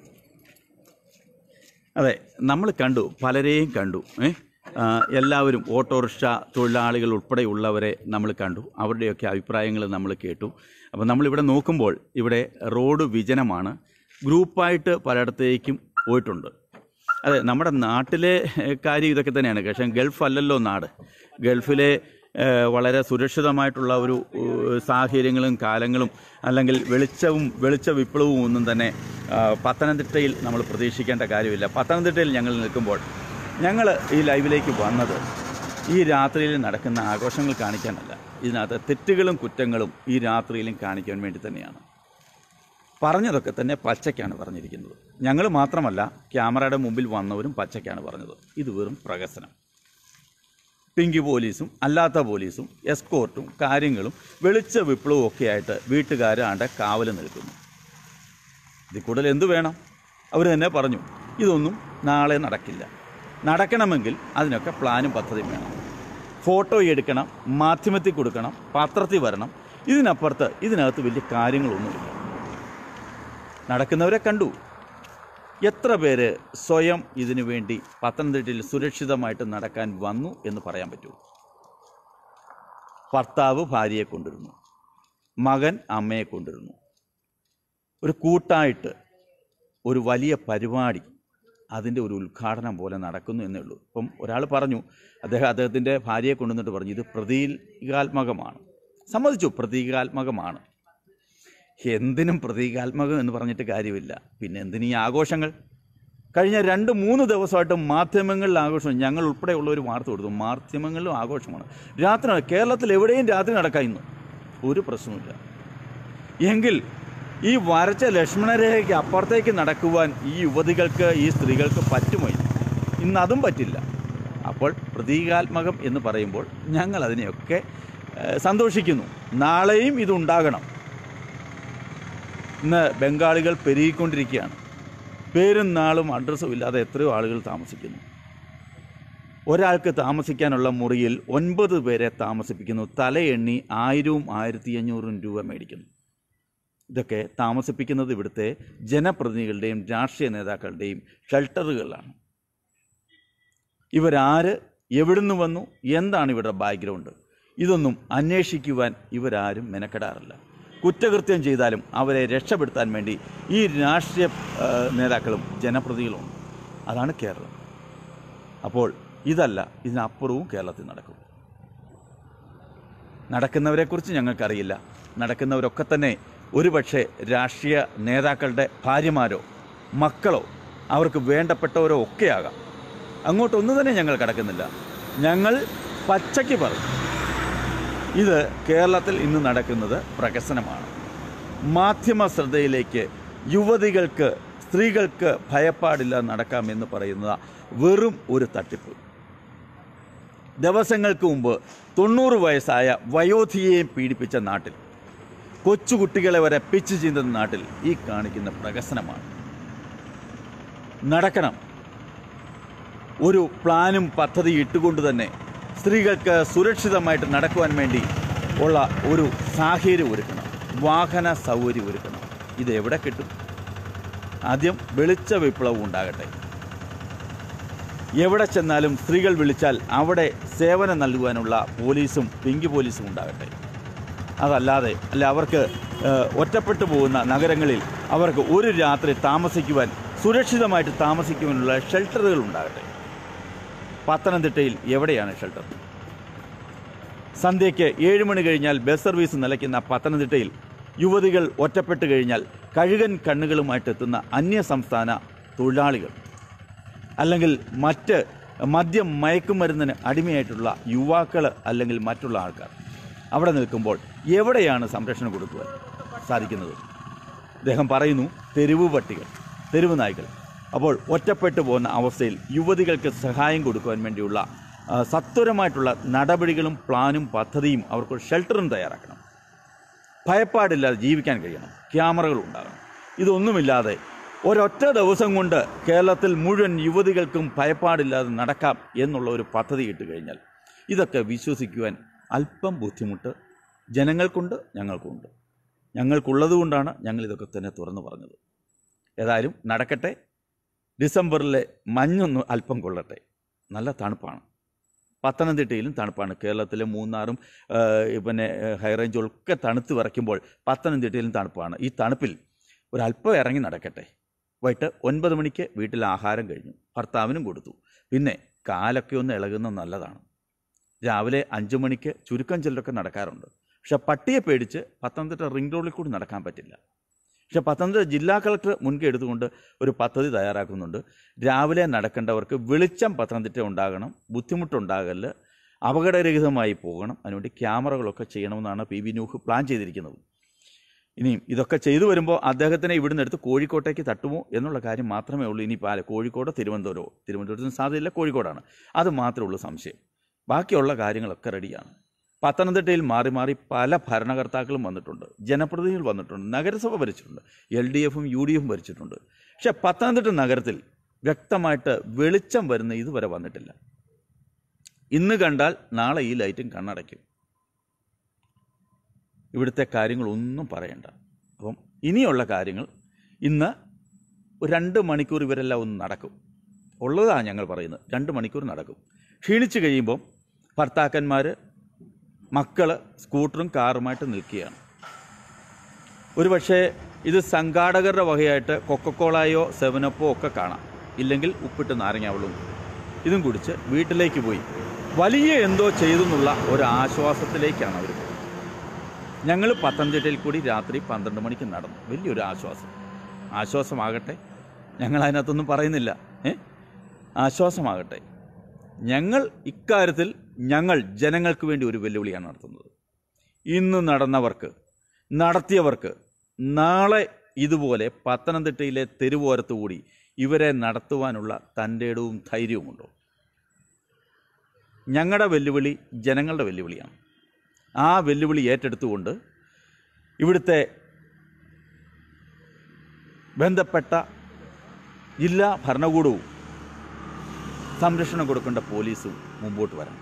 അതെ നമ്മൾ കണ്ടു പലരെയും കണ്ടു ഏ ആ, എല്ലാവരും ഓട്ടോറിക്ഷ തൊഴിലാളികൾ ഉൾപ്പെടെയുള്ളവരെ നമ്മൾ കണ്ടു അവരുടെയൊക്കെ അഭിപ്രായങ്ങൾ നമ്മൾ കേട്ടു അപ്പോൾ നമ്മളിവിടെ നോക്കുമ്പോൾ ഇവിടെ റോഡ് വിജനമാണ് ഗ്രൂപ്പായിട്ട് പലയിടത്തേക്കും പോയിട്ടുണ്ട് അതെ നമ്മുടെ നാട്ടിലെ ഏഹ്, കാര്യം ഇതൊക്കെ തന്നെയാണ് പക്ഷേ ഗൾഫ് അല്ലല്ലോ നാട് ഗൾഫിലെ ഏഹ്, വളരെ സുരക്ഷിതമായിട്ടുള്ള ഒരു ഏഹ്, സാഹചര്യങ്ങളും കാലങ്ങളും അല്ലെങ്കിൽ വെളിച്ചവും വെളിച്ച വിപ്ലവവും ഒന്നും തന്നെ ആ, പത്തനംതിട്ടയിൽ നമ്മൾ പ്രതീക്ഷിക്കേണ്ട കാര്യമില്ല പത്തനംതിട്ടയിൽ ഞങ്ങൾ നിൽക്കുമ്പോൾ ഞങ്ങൾ ഈ ലൈവിലേക്ക് വന്നത് ഈ രാത്രിയിൽ നടക്കുന്ന ആഘോഷങ്ങൾ കാണിക്കാനല്ല ഇതിനകത്ത് തെറ്റുകളും കുറ്റങ്ങളും ഈ രാത്രിയിലും കാണിക്കാൻ വേണ്ടി തന്നെയാണ് പറഞ്ഞതൊക്കെ തന്നെ പച്ചയ്ക്കാണ് പറഞ്ഞിരിക്കുന്നത് ഞങ്ങൾ മാത്രമല്ല ക്യാമറയുടെ മുമ്പിൽ വന്നവരും പച്ചയ്ക്കാണ് പറഞ്ഞത് ഇത് വെറും പ്രഹസനം പിങ്കി പോലീസും അല്ലാത്ത പോലീസും എസ്കോർട്ടും കാര്യങ്ങളും വെളിച്ച വിപ്ലവവും ഒക്കെ ആയിട്ട് വീട്ടുകാർ ആണ്ട് കാവൽ നിൽക്കുന്നു ഇതിൽ കൂടുതൽ എന്തു വേണം അവർ തന്നെ പറഞ്ഞു ഇതൊന്നും നാളെ നടക്കില്ല നടക്കണമെങ്കിൽ അതിനൊക്കെ പ്ലാനും പദ്ധതിയും വേണം ഫോട്ടോ എടുക്കണം മാധ്യമത്തിൽ കൊടുക്കണം പത്രത്തിൽ വരണം ഇതിനപ്പുറത്ത് ഇതിനകത്ത് വലിയ കാര്യങ്ങളൊന്നുമില്ല നടക്കുന്നവരെ കണ്ടു എത്ര പേര് സ്വയം ഇതിനു വേണ്ടി പത്തനംതിട്ടയിൽ സുരക്ഷിതമായിട്ട് നടക്കാൻ വന്നു എന്ന് പറയാൻ പറ്റുമോ ഭർത്താവ് ഭാര്യയെ കൊണ്ടിരുന്നു മകൻ അമ്മയെ കൊണ്ടിരുന്നു ഒരു കൂട്ടായിട്ട് ഒരു വലിയ പരിപാടി അതിൻ്റെ ഒരു ഉദ്ഘാടനം പോലെ നടക്കുന്നു എന്നേ ഉള്ളൂ ഇപ്പം ഒരാൾ പറഞ്ഞു അദ്ദേഹം അദ്ദേഹത്തിൻ്റെ ഭാര്യയെ കൊണ്ടുവന്നിട്ട് പറഞ്ഞു ഇത് പ്രതീകാത്മകമാണ് സമ്മതിച്ചു പ്രതീകാത്മകമാണ് എന്തിനും പ്രതീകാത്മകം എന്ന് പറഞ്ഞിട്ട് കാര്യമില്ല പിന്നെ എന്തിനീ ആഘോഷങ്ങൾ കഴിഞ്ഞ രണ്ട് മൂന്ന് ദിവസമായിട്ട് മാധ്യമങ്ങളിൽ ആഘോഷം ഞങ്ങൾ ഉൾപ്പെടെയുള്ള ഒരു വാർത്ത കൊടുത്തു മാധ്യമങ്ങളിലും ആഘോഷമാണ് രാത്രി കേരളത്തിൽ എവിടെയും രാത്രി നടക്കാം ഇന്ന് ഒരു പ്രശ്നവുമില്ല എങ്കിൽ ഈ വരച്ച ലക്ഷ്മണരേഖയ്ക്ക് അപ്പുറത്തേക്ക് നടക്കുവാൻ ഈ യുവതികൾക്ക് ഈ സ്ത്രീകൾക്ക് പറ്റുമോ ഇന്ന്? ഇന്ന് അതും പറ്റില്ല അപ്പോൾ പ്രതീകാത്മകം എന്ന് പറയുമ്പോൾ ഞങ്ങൾ അതിനെയൊക്കെ ഏഹ്, സന്തോഷിക്കുന്നു നാളെയും ഇതുണ്ടാകണം ഇന്ന് ബംഗാളികൾ പെരുകിക്കൊണ്ടിരിക്കുകയാണ് പേരും നാളും അഡ്രസ്സും ഇല്ലാതെ എത്രയോ ആളുകൾ താമസിക്കുന്നു ഒരാൾക്ക് താമസിക്കാനുള്ള മുറിയിൽ ഒൻപത് പേരെ താമസിപ്പിക്കുന്നു തലയെണ്ണി ആയിരവും ആയിരത്തി അഞ്ഞൂറും രൂപ മേടിക്കുന്നു ഇതൊക്കെ താമസിപ്പിക്കുന്നത് ഇവിടുത്തെ ജനപ്രതിനിധികളുടെയും രാഷ്ട്രീയ നേതാക്കളുടെയും ഷെൽട്ടറുകളിലാണ് ഇവരാര് എവിടുന്ന് വന്നു എന്താണ് ഇവരുടെ ബാക്ക്ഗ്രൗണ്ട് ഇതൊന്നും അന്വേഷിക്കുവാൻ ഇവരാരും മെനക്കെടാറില്ല കുറ്റകൃത്യം ചെയ്താലും അവരെ രക്ഷപ്പെടുത്താൻ വേണ്ടി ഈ രാഷ്ട്രീയ ആ, നേതാക്കളും ജനപ്രതിനിധികളുമുണ്ട് അതാണ് കേരളം അപ്പോൾ ഇതല്ല ഇതിനപ്പുറവും കേരളത്തിൽ നടക്കും നടക്കുന്നവരെക്കുറിച്ച് ഞങ്ങൾക്കറിയില്ല നടക്കുന്നവരൊക്കെ തന്നെ ഒരുപക്ഷെ രാഷ്ട്രീയ നേതാക്കളുടെ ഭാര്യമാരോ മക്കളോ അവർക്ക് വേണ്ടപ്പെട്ടവരോ ഒക്കെയാകാം അങ്ങോട്ടൊന്നും തന്നെ ഞങ്ങൾ കടക്കുന്നില്ല ഞങ്ങൾ പച്ചയ്ക്ക് പറഞ്ഞു ഇത് കേരളത്തിൽ ഇന്ന് നടക്കുന്നത് പ്രകസനമാണ് മാധ്യമ ശ്രദ്ധയിലേക്ക് യുവതികൾക്ക് സ്ത്രീകൾക്ക് ഭയപ്പാടില്ല നടക്കാമെന്ന് പറയുന്ന വെറും ഒരു തട്ടിപ്പ് ദിവസങ്ങൾക്ക് മുമ്പ് തൊണ്ണൂറ് വയസ്സായ വയോധികയെയും പീഡിപ്പിച്ച നാട്ടിൽ കൊച്ചുകുട്ടികളെ വരെ പിച്ചു ചീന്തുന്ന നാട്ടിൽ ഈ കാണിക്കുന്ന പ്രകസനമാണ് നടക്കണം ഒരു പ്ലാനും പദ്ധതി ഇട്ടുകൊണ്ട് തന്നെ സ്ത്രീകൾക്ക് സുരക്ഷിതമായിട്ട് നടക്കുവാൻ വേണ്ടി ഉള്ള ഒരു സാഹചര്യം ഒരുക്കണം വാഹന സൗകര്യം ഒരുക്കണം ഇത് എവിടെ കിട്ടും ആദ്യം വെളിച്ച വിപ്ലവം ഉണ്ടാകട്ടെ എവിടെ ചെന്നാലും സ്ത്രീകൾ വിളിച്ചാൽ അവിടെ സേവനം നൽകുവാനുള്ള പോലീസും പിങ്കി പോലീസും ഉണ്ടാകട്ടെ അതല്ലാതെ അല്ല അവർക്ക് ഏഹ്, ഒറ്റപ്പെട്ടു പോകുന്ന നഗരങ്ങളിൽ അവർക്ക് ഒരു രാത്രി താമസിക്കുവാൻ സുരക്ഷിതമായിട്ട് താമസിക്കുവാനുള്ള ഷെൽട്ടറുകൾ ഉണ്ടാകട്ടെ പത്തനംതിട്ടയിൽ എവിടെയാണ് ഷെൽട്ടർ സന്ധ്യയ്ക്ക് ഏഴ് മണി കഴിഞ്ഞാൽ ബസ് സർവീസ് നിലയ്ക്കുന്ന പത്തനംതിട്ടയിൽ യുവതികൾ ഒറ്റപ്പെട്ട് കഴിഞ്ഞാൽ കഴുകൻ കണ്ണുകളുമായിട്ട് എത്തുന്ന അന്യ സംസ്ഥാന തൊഴിലാളികൾ അല്ലെങ്കിൽ മറ്റ് മദ്യം മയക്കുമരുന്നിന് അടിമയായിട്ടുള്ള യുവാക്കൾ അല്ലെങ്കിൽ മറ്റുള്ള ആൾക്കാർ അവിടെ നിൽക്കുമ്പോൾ എവിടെയാണ് സംരക്ഷണം കൊടുക്കുവാൻ സാധിക്കുന്നത് അദ്ദേഹം പറയുന്നു തെരുവ് പട്ടികൾ തെരുവ് നായ്ക്കൾ അപ്പോൾ ഒറ്റപ്പെട്ടു പോകുന്ന അവസ്ഥയിൽ യുവതികൾക്ക് സഹായം കൊടുക്കുവാൻ വേണ്ടിയുള്ള ആ, സത്വരമായിട്ടുള്ള നടപടികളും പ്ലാനും പദ്ധതിയും അവർക്ക് ഷെൽട്ടറും തയ്യാറാക്കണം ഭയപ്പാടില്ലാതെ ജീവിക്കാൻ കഴിയണം ക്യാമറകൾ ഉണ്ടാകണം ഇതൊന്നുമില്ലാതെ ഒരൊറ്റ ദിവസം കൊണ്ട് കേരളത്തിൽ മുഴുവൻ യുവതികൾക്കും ഭയപ്പാടില്ലാതെ നടക്കാം എന്നുള്ള ഒരു പദ്ധതി ഇട്ട് കഴിഞ്ഞാൽ ഇതൊക്കെ വിശ്വസിക്കുവാൻ അല്പം ബുദ്ധിമുട്ട് ജനങ്ങൾക്കുണ്ട് ഞങ്ങൾക്കുണ്ട് ഞങ്ങൾക്കുള്ളത് കൊണ്ടാണ് ഞങ്ങൾ ഇതൊക്കെ തന്നെ തുറന്നു പറഞ്ഞത് ഏതായാലും നടക്കട്ടെ ഡിസംബറിലെ മഞ്ഞൊന്ന് അല്പം കൊള്ളട്ടെ നല്ല തണുപ്പാണ് പത്തനംതിട്ടയിലും തണുപ്പാണ് കേരളത്തിലെ മൂന്നാറും ആ, പിന്നെ ഹൈറേഞ്ചും ഒക്കെ തണുത്ത് വിറയ്ക്കുമ്പോൾ പത്തനംതിട്ടയിലും തണുപ്പാണ് ഈ തണുപ്പിൽ ഒരല്പം ഇറങ്ങി നടക്കട്ടെ വൈകിട്ട് ഒൻപത് മണിക്ക് വീട്ടിൽ ആഹാരം കഴിഞ്ഞു ഭർത്താവിനും കൊടുത്തു പിന്നെ കാലൊക്കെ ഒന്ന് ഇളകുന്നത് നല്ലതാണ് രാവിലെ അഞ്ച് മണിക്ക് ചുരുക്കം ചിലരൊക്കെ നടക്കാറുണ്ട് പക്ഷെ പട്ടിയെ പേടിച്ച് പത്തനംതിട്ട റിംഗ് റോഡിൽ കൂടി നടക്കാൻ പറ്റില്ല പക്ഷെ പത്തനംതിട്ട ജില്ലാ കളക്ടർ മുൻകൈ എടുത്തുകൊണ്ട് ഒരു പദ്ധതി തയ്യാറാക്കുന്നുണ്ട് രാവിലെ നടക്കേണ്ടവർക്ക് വെളിച്ചം പത്തനംതിട്ട ഉണ്ടാകണം ബുദ്ധിമുട്ടുണ്ടാകല് അപകടരഹിതമായി പോകണം അതിനുവേണ്ടി ക്യാമറകളൊക്കെ ചെയ്യണമെന്നാണ് പി ബി നൂഹ് പ്ലാൻ ചെയ്തിരിക്കുന്നത് ഇനിയും ഇതൊക്കെ ചെയ്തു വരുമ്പോൾ അദ്ദേഹത്തിനെ ഇവിടുന്ന് എടുത്ത് കോഴിക്കോട്ടേക്ക് തട്ടുമോ എന്നുള്ള കാര്യം മാത്രമേ ഉള്ളൂ ഇനി പാല കോഴിക്കോടോ തിരുവനന്തപുരമോ തിരുവനന്തപുരത്തിന് സാധ്യതയില്ല കോഴിക്കോടാണ് അത് മാത്രമേ ഉള്ളൂ സംശയം ബാക്കിയുള്ള കാര്യങ്ങളൊക്കെ റെഡിയാണ് പത്തനംതിട്ടയിൽ മാറി മാറി പല ഭരണകർത്താക്കളും വന്നിട്ടുണ്ട് ജനപ്രതിനിധികൾ വന്നിട്ടുണ്ട് നഗരസഭ ഭരിച്ചിട്ടുണ്ട് എൽ ഡി എഫും യു ഡി എഫും ഭരിച്ചിട്ടുണ്ട് പക്ഷേ പത്തനംതിട്ട നഗരത്തിൽ വ്യക്തമായിട്ട് വെളിച്ചം വരുന്ന ഇതുവരെ വന്നിട്ടില്ല ഇന്ന് കണ്ടാൽ നാളെ ഈ ലൈറ്റും കണ്ണടയ്ക്കും ഇവിടുത്തെ കാര്യങ്ങളൊന്നും പറയണ്ട അപ്പം ഇനിയുള്ള കാര്യങ്ങൾ ഇന്ന് ഒരു രണ്ട് മണിക്കൂർ ഇവരെല്ലാം ഒന്ന് നടക്കും ഉള്ളതാണ് ഞങ്ങൾ പറയുന്നത് രണ്ട് മണിക്കൂർ നടക്കും ക്ഷീണിച്ച് കഴിയുമ്പം ഭർത്താക്കന്മാർ മക്കൾ സ്കൂട്ടറും കാറുമായിട്ട് നിൽക്കുകയാണ് ഒരുപക്ഷേ ഇത് സംഘാടകരുടെ വകയായിട്ട് കൊക്കക്കോളായോ സെവനപ്പോ ഒക്കെ കാണാം ഇല്ലെങ്കിൽ ഉപ്പിട്ട് നാരങ്ങാവെള്ളവും ഇതും കുടിച്ച് വീട്ടിലേക്ക് പോയി വലിയ എന്തോ ചെയ്തു എന്നുള്ള ഒരു ആശ്വാസത്തിലേക്കാണ് അവർ പോകുന്നത് ഞങ്ങൾ പത്തനംതിട്ടയിൽ കൂടി രാത്രി പന്ത്രണ്ട് മണിക്ക് നടന്നു വലിയൊരു ആശ്വാസം ആശ്വാസമാകട്ടെ ഞങ്ങൾ അതിനകത്തൊന്നും പറയുന്നില്ല ഏ ആശ്വാസമാകട്ടെ ഞങ്ങൾ ഇക്കാര്യത്തിൽ ഞങ്ങൾ ജനങ്ങൾക്ക് വേണ്ടി ഒരു വെല്ലുവിളിയാണ് നടത്തുന്നത് ഇന്ന് നടന്നവർക്ക് നടത്തിയവർക്ക് നാളെ ഇതുപോലെ പത്തനംതിട്ടയിലെ തെരുവോരത്തു കൂടി ഇവരെ നടത്തുവാനുള്ള തൻ്റെ ഇടവും ധൈര്യവുമുണ്ടോ ഞങ്ങളുടെ വെല്ലുവിളി ജനങ്ങളുടെ വെല്ലുവിളിയാണ് ആ വെല്ലുവിളി ഏറ്റെടുത്തുകൊണ്ട് ഇവിടുത്തെ ബന്ധപ്പെട്ട ജില്ലാ ഭരണകൂടവും സംരക്ഷണം കൊടുക്കേണ്ട പോലീസും മുമ്പോട്ട് വരണം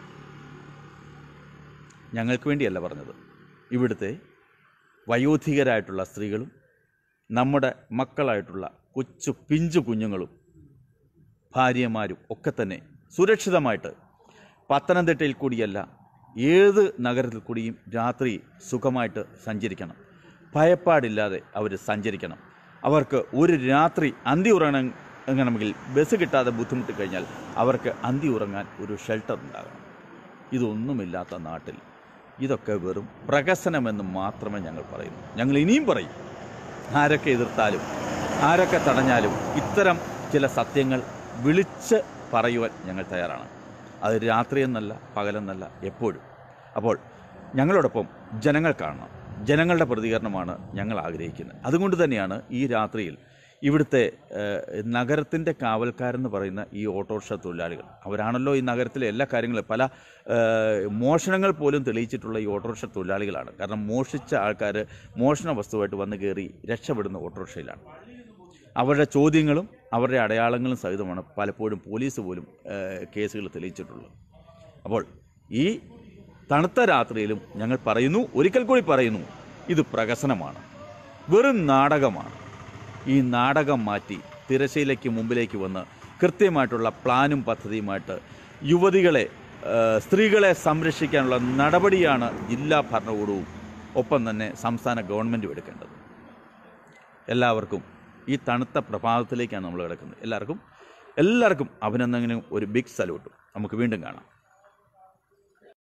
ഞങ്ങൾക്ക് വേണ്ടിയല്ല പറഞ്ഞത് ഇവിടുത്തെ വയോധികരായിട്ടുള്ള സ്ത്രീകളും നമ്മുടെ മക്കളായിട്ടുള്ള കൊച്ചു പിഞ്ചു കുഞ്ഞുങ്ങളും ഭാര്യമാരും ഒക്കെ തന്നെ സുരക്ഷിതമായിട്ട് പത്തനംതിട്ടയിൽ കൂടിയല്ല ഏത് നഗരത്തിൽ കൂടിയും രാത്രി സുഖമായിട്ട് സഞ്ചരിക്കണം ഭയപ്പാടില്ലാതെ അവർ സഞ്ചരിക്കണം അവർക്ക് ഒരു രാത്രി അന്തി ഉറങ്ങണമെങ്കിൽ ബസ് കിട്ടാതെ ബുദ്ധിമുട്ടി കഴിഞ്ഞാൽ അവർക്ക് അന്തി ഉറങ്ങാൻ ഒരു ഷെൽട്ടർ ഉണ്ടാകണം ഇതൊന്നുമില്ലാത്ത നാട്ടിൽ ഇതൊക്കെ വെറും പ്രഹസനമെന്ന് മാത്രമേ ഞങ്ങൾ പറയുന്നു ഞങ്ങൾ ഇനിയും പറയും ആരൊക്കെ എതിർത്താലും ആരൊക്കെ തടഞ്ഞാലും ഇത്തരം ചില സത്യങ്ങൾ വിളിച്ച് പറയുവാൻ ഞങ്ങൾ തയ്യാറാണ് അത് രാത്രിയെന്നല്ല പകലെന്നല്ല എപ്പോഴും അപ്പോൾ ഞങ്ങളോടൊപ്പം ജനങ്ങൾ കാണണം ജനങ്ങളുടെ പ്രതികരണമാണ് ഞങ്ങൾ ആഗ്രഹിക്കുന്നത് അതുകൊണ്ട് തന്നെയാണ് ഈ രാത്രിയിൽ ഇവിടുത്തെ നഗരത്തിൻ്റെ കാവൽക്കാരെന്ന് പറയുന്ന ഈ ഓട്ടോറിക്ഷ തൊഴിലാളികൾ അവരാണല്ലോ ഈ നഗരത്തിലെ എല്ലാ കാര്യങ്ങളും പല ഏഹ്, മോഷണങ്ങൾ പോലും തെളിയിച്ചിട്ടുള്ള ഈ ഓട്ടോറിക്ഷ തൊഴിലാളികളാണ് കാരണം മോഷിച്ച ആൾക്കാർ മോഷണ വസ്തുവായിട്ട് വന്ന് കയറി രക്ഷപ്പെടുന്ന ഓട്ടോറിക്ഷയിലാണ് അവരുടെ ചോദ്യങ്ങളും അവരുടെ അടയാളങ്ങളും സഹിതമാണ് പലപ്പോഴും പോലീസ് പോലും ഏഹ്, കേസുകൾ തെളിയിച്ചിട്ടുള്ളത് അപ്പോൾ ഈ തണുത്ത രാത്രിയിലും ഞങ്ങൾ പറയുന്നു ഒരിക്കൽ കൂടി പറയുന്നു ഇത് പ്രഹസനമാണ് വെറും നാടകമാണ് ഈ നാടകം മാറ്റി തിരശ്ശീലയ്ക്ക് മുമ്പിലേക്ക് വന്ന് കൃത്യമായിട്ടുള്ള പ്ലാനും പദ്ധതിയുമായിട്ട് യുവതികളെ ഏഹ്, സ്ത്രീകളെ സംരക്ഷിക്കാനുള്ള നടപടിയാണ് ജില്ലാ ഭരണകൂടവും ഒപ്പം തന്നെ സംസ്ഥാന ഗവൺമെൻറ്റും എടുക്കേണ്ടത് എല്ലാവർക്കും ഈ തണുത്ത പ്രഭാതത്തിലേക്കാണ് നമ്മൾ കിടക്കുന്നത് എല്ലാവർക്കും എല്ലാവർക്കും അഭിനന്ദനങ്ങളും ഒരു ബിഗ് സല്യൂട്ടും നമുക്ക് വീണ്ടും കാണാം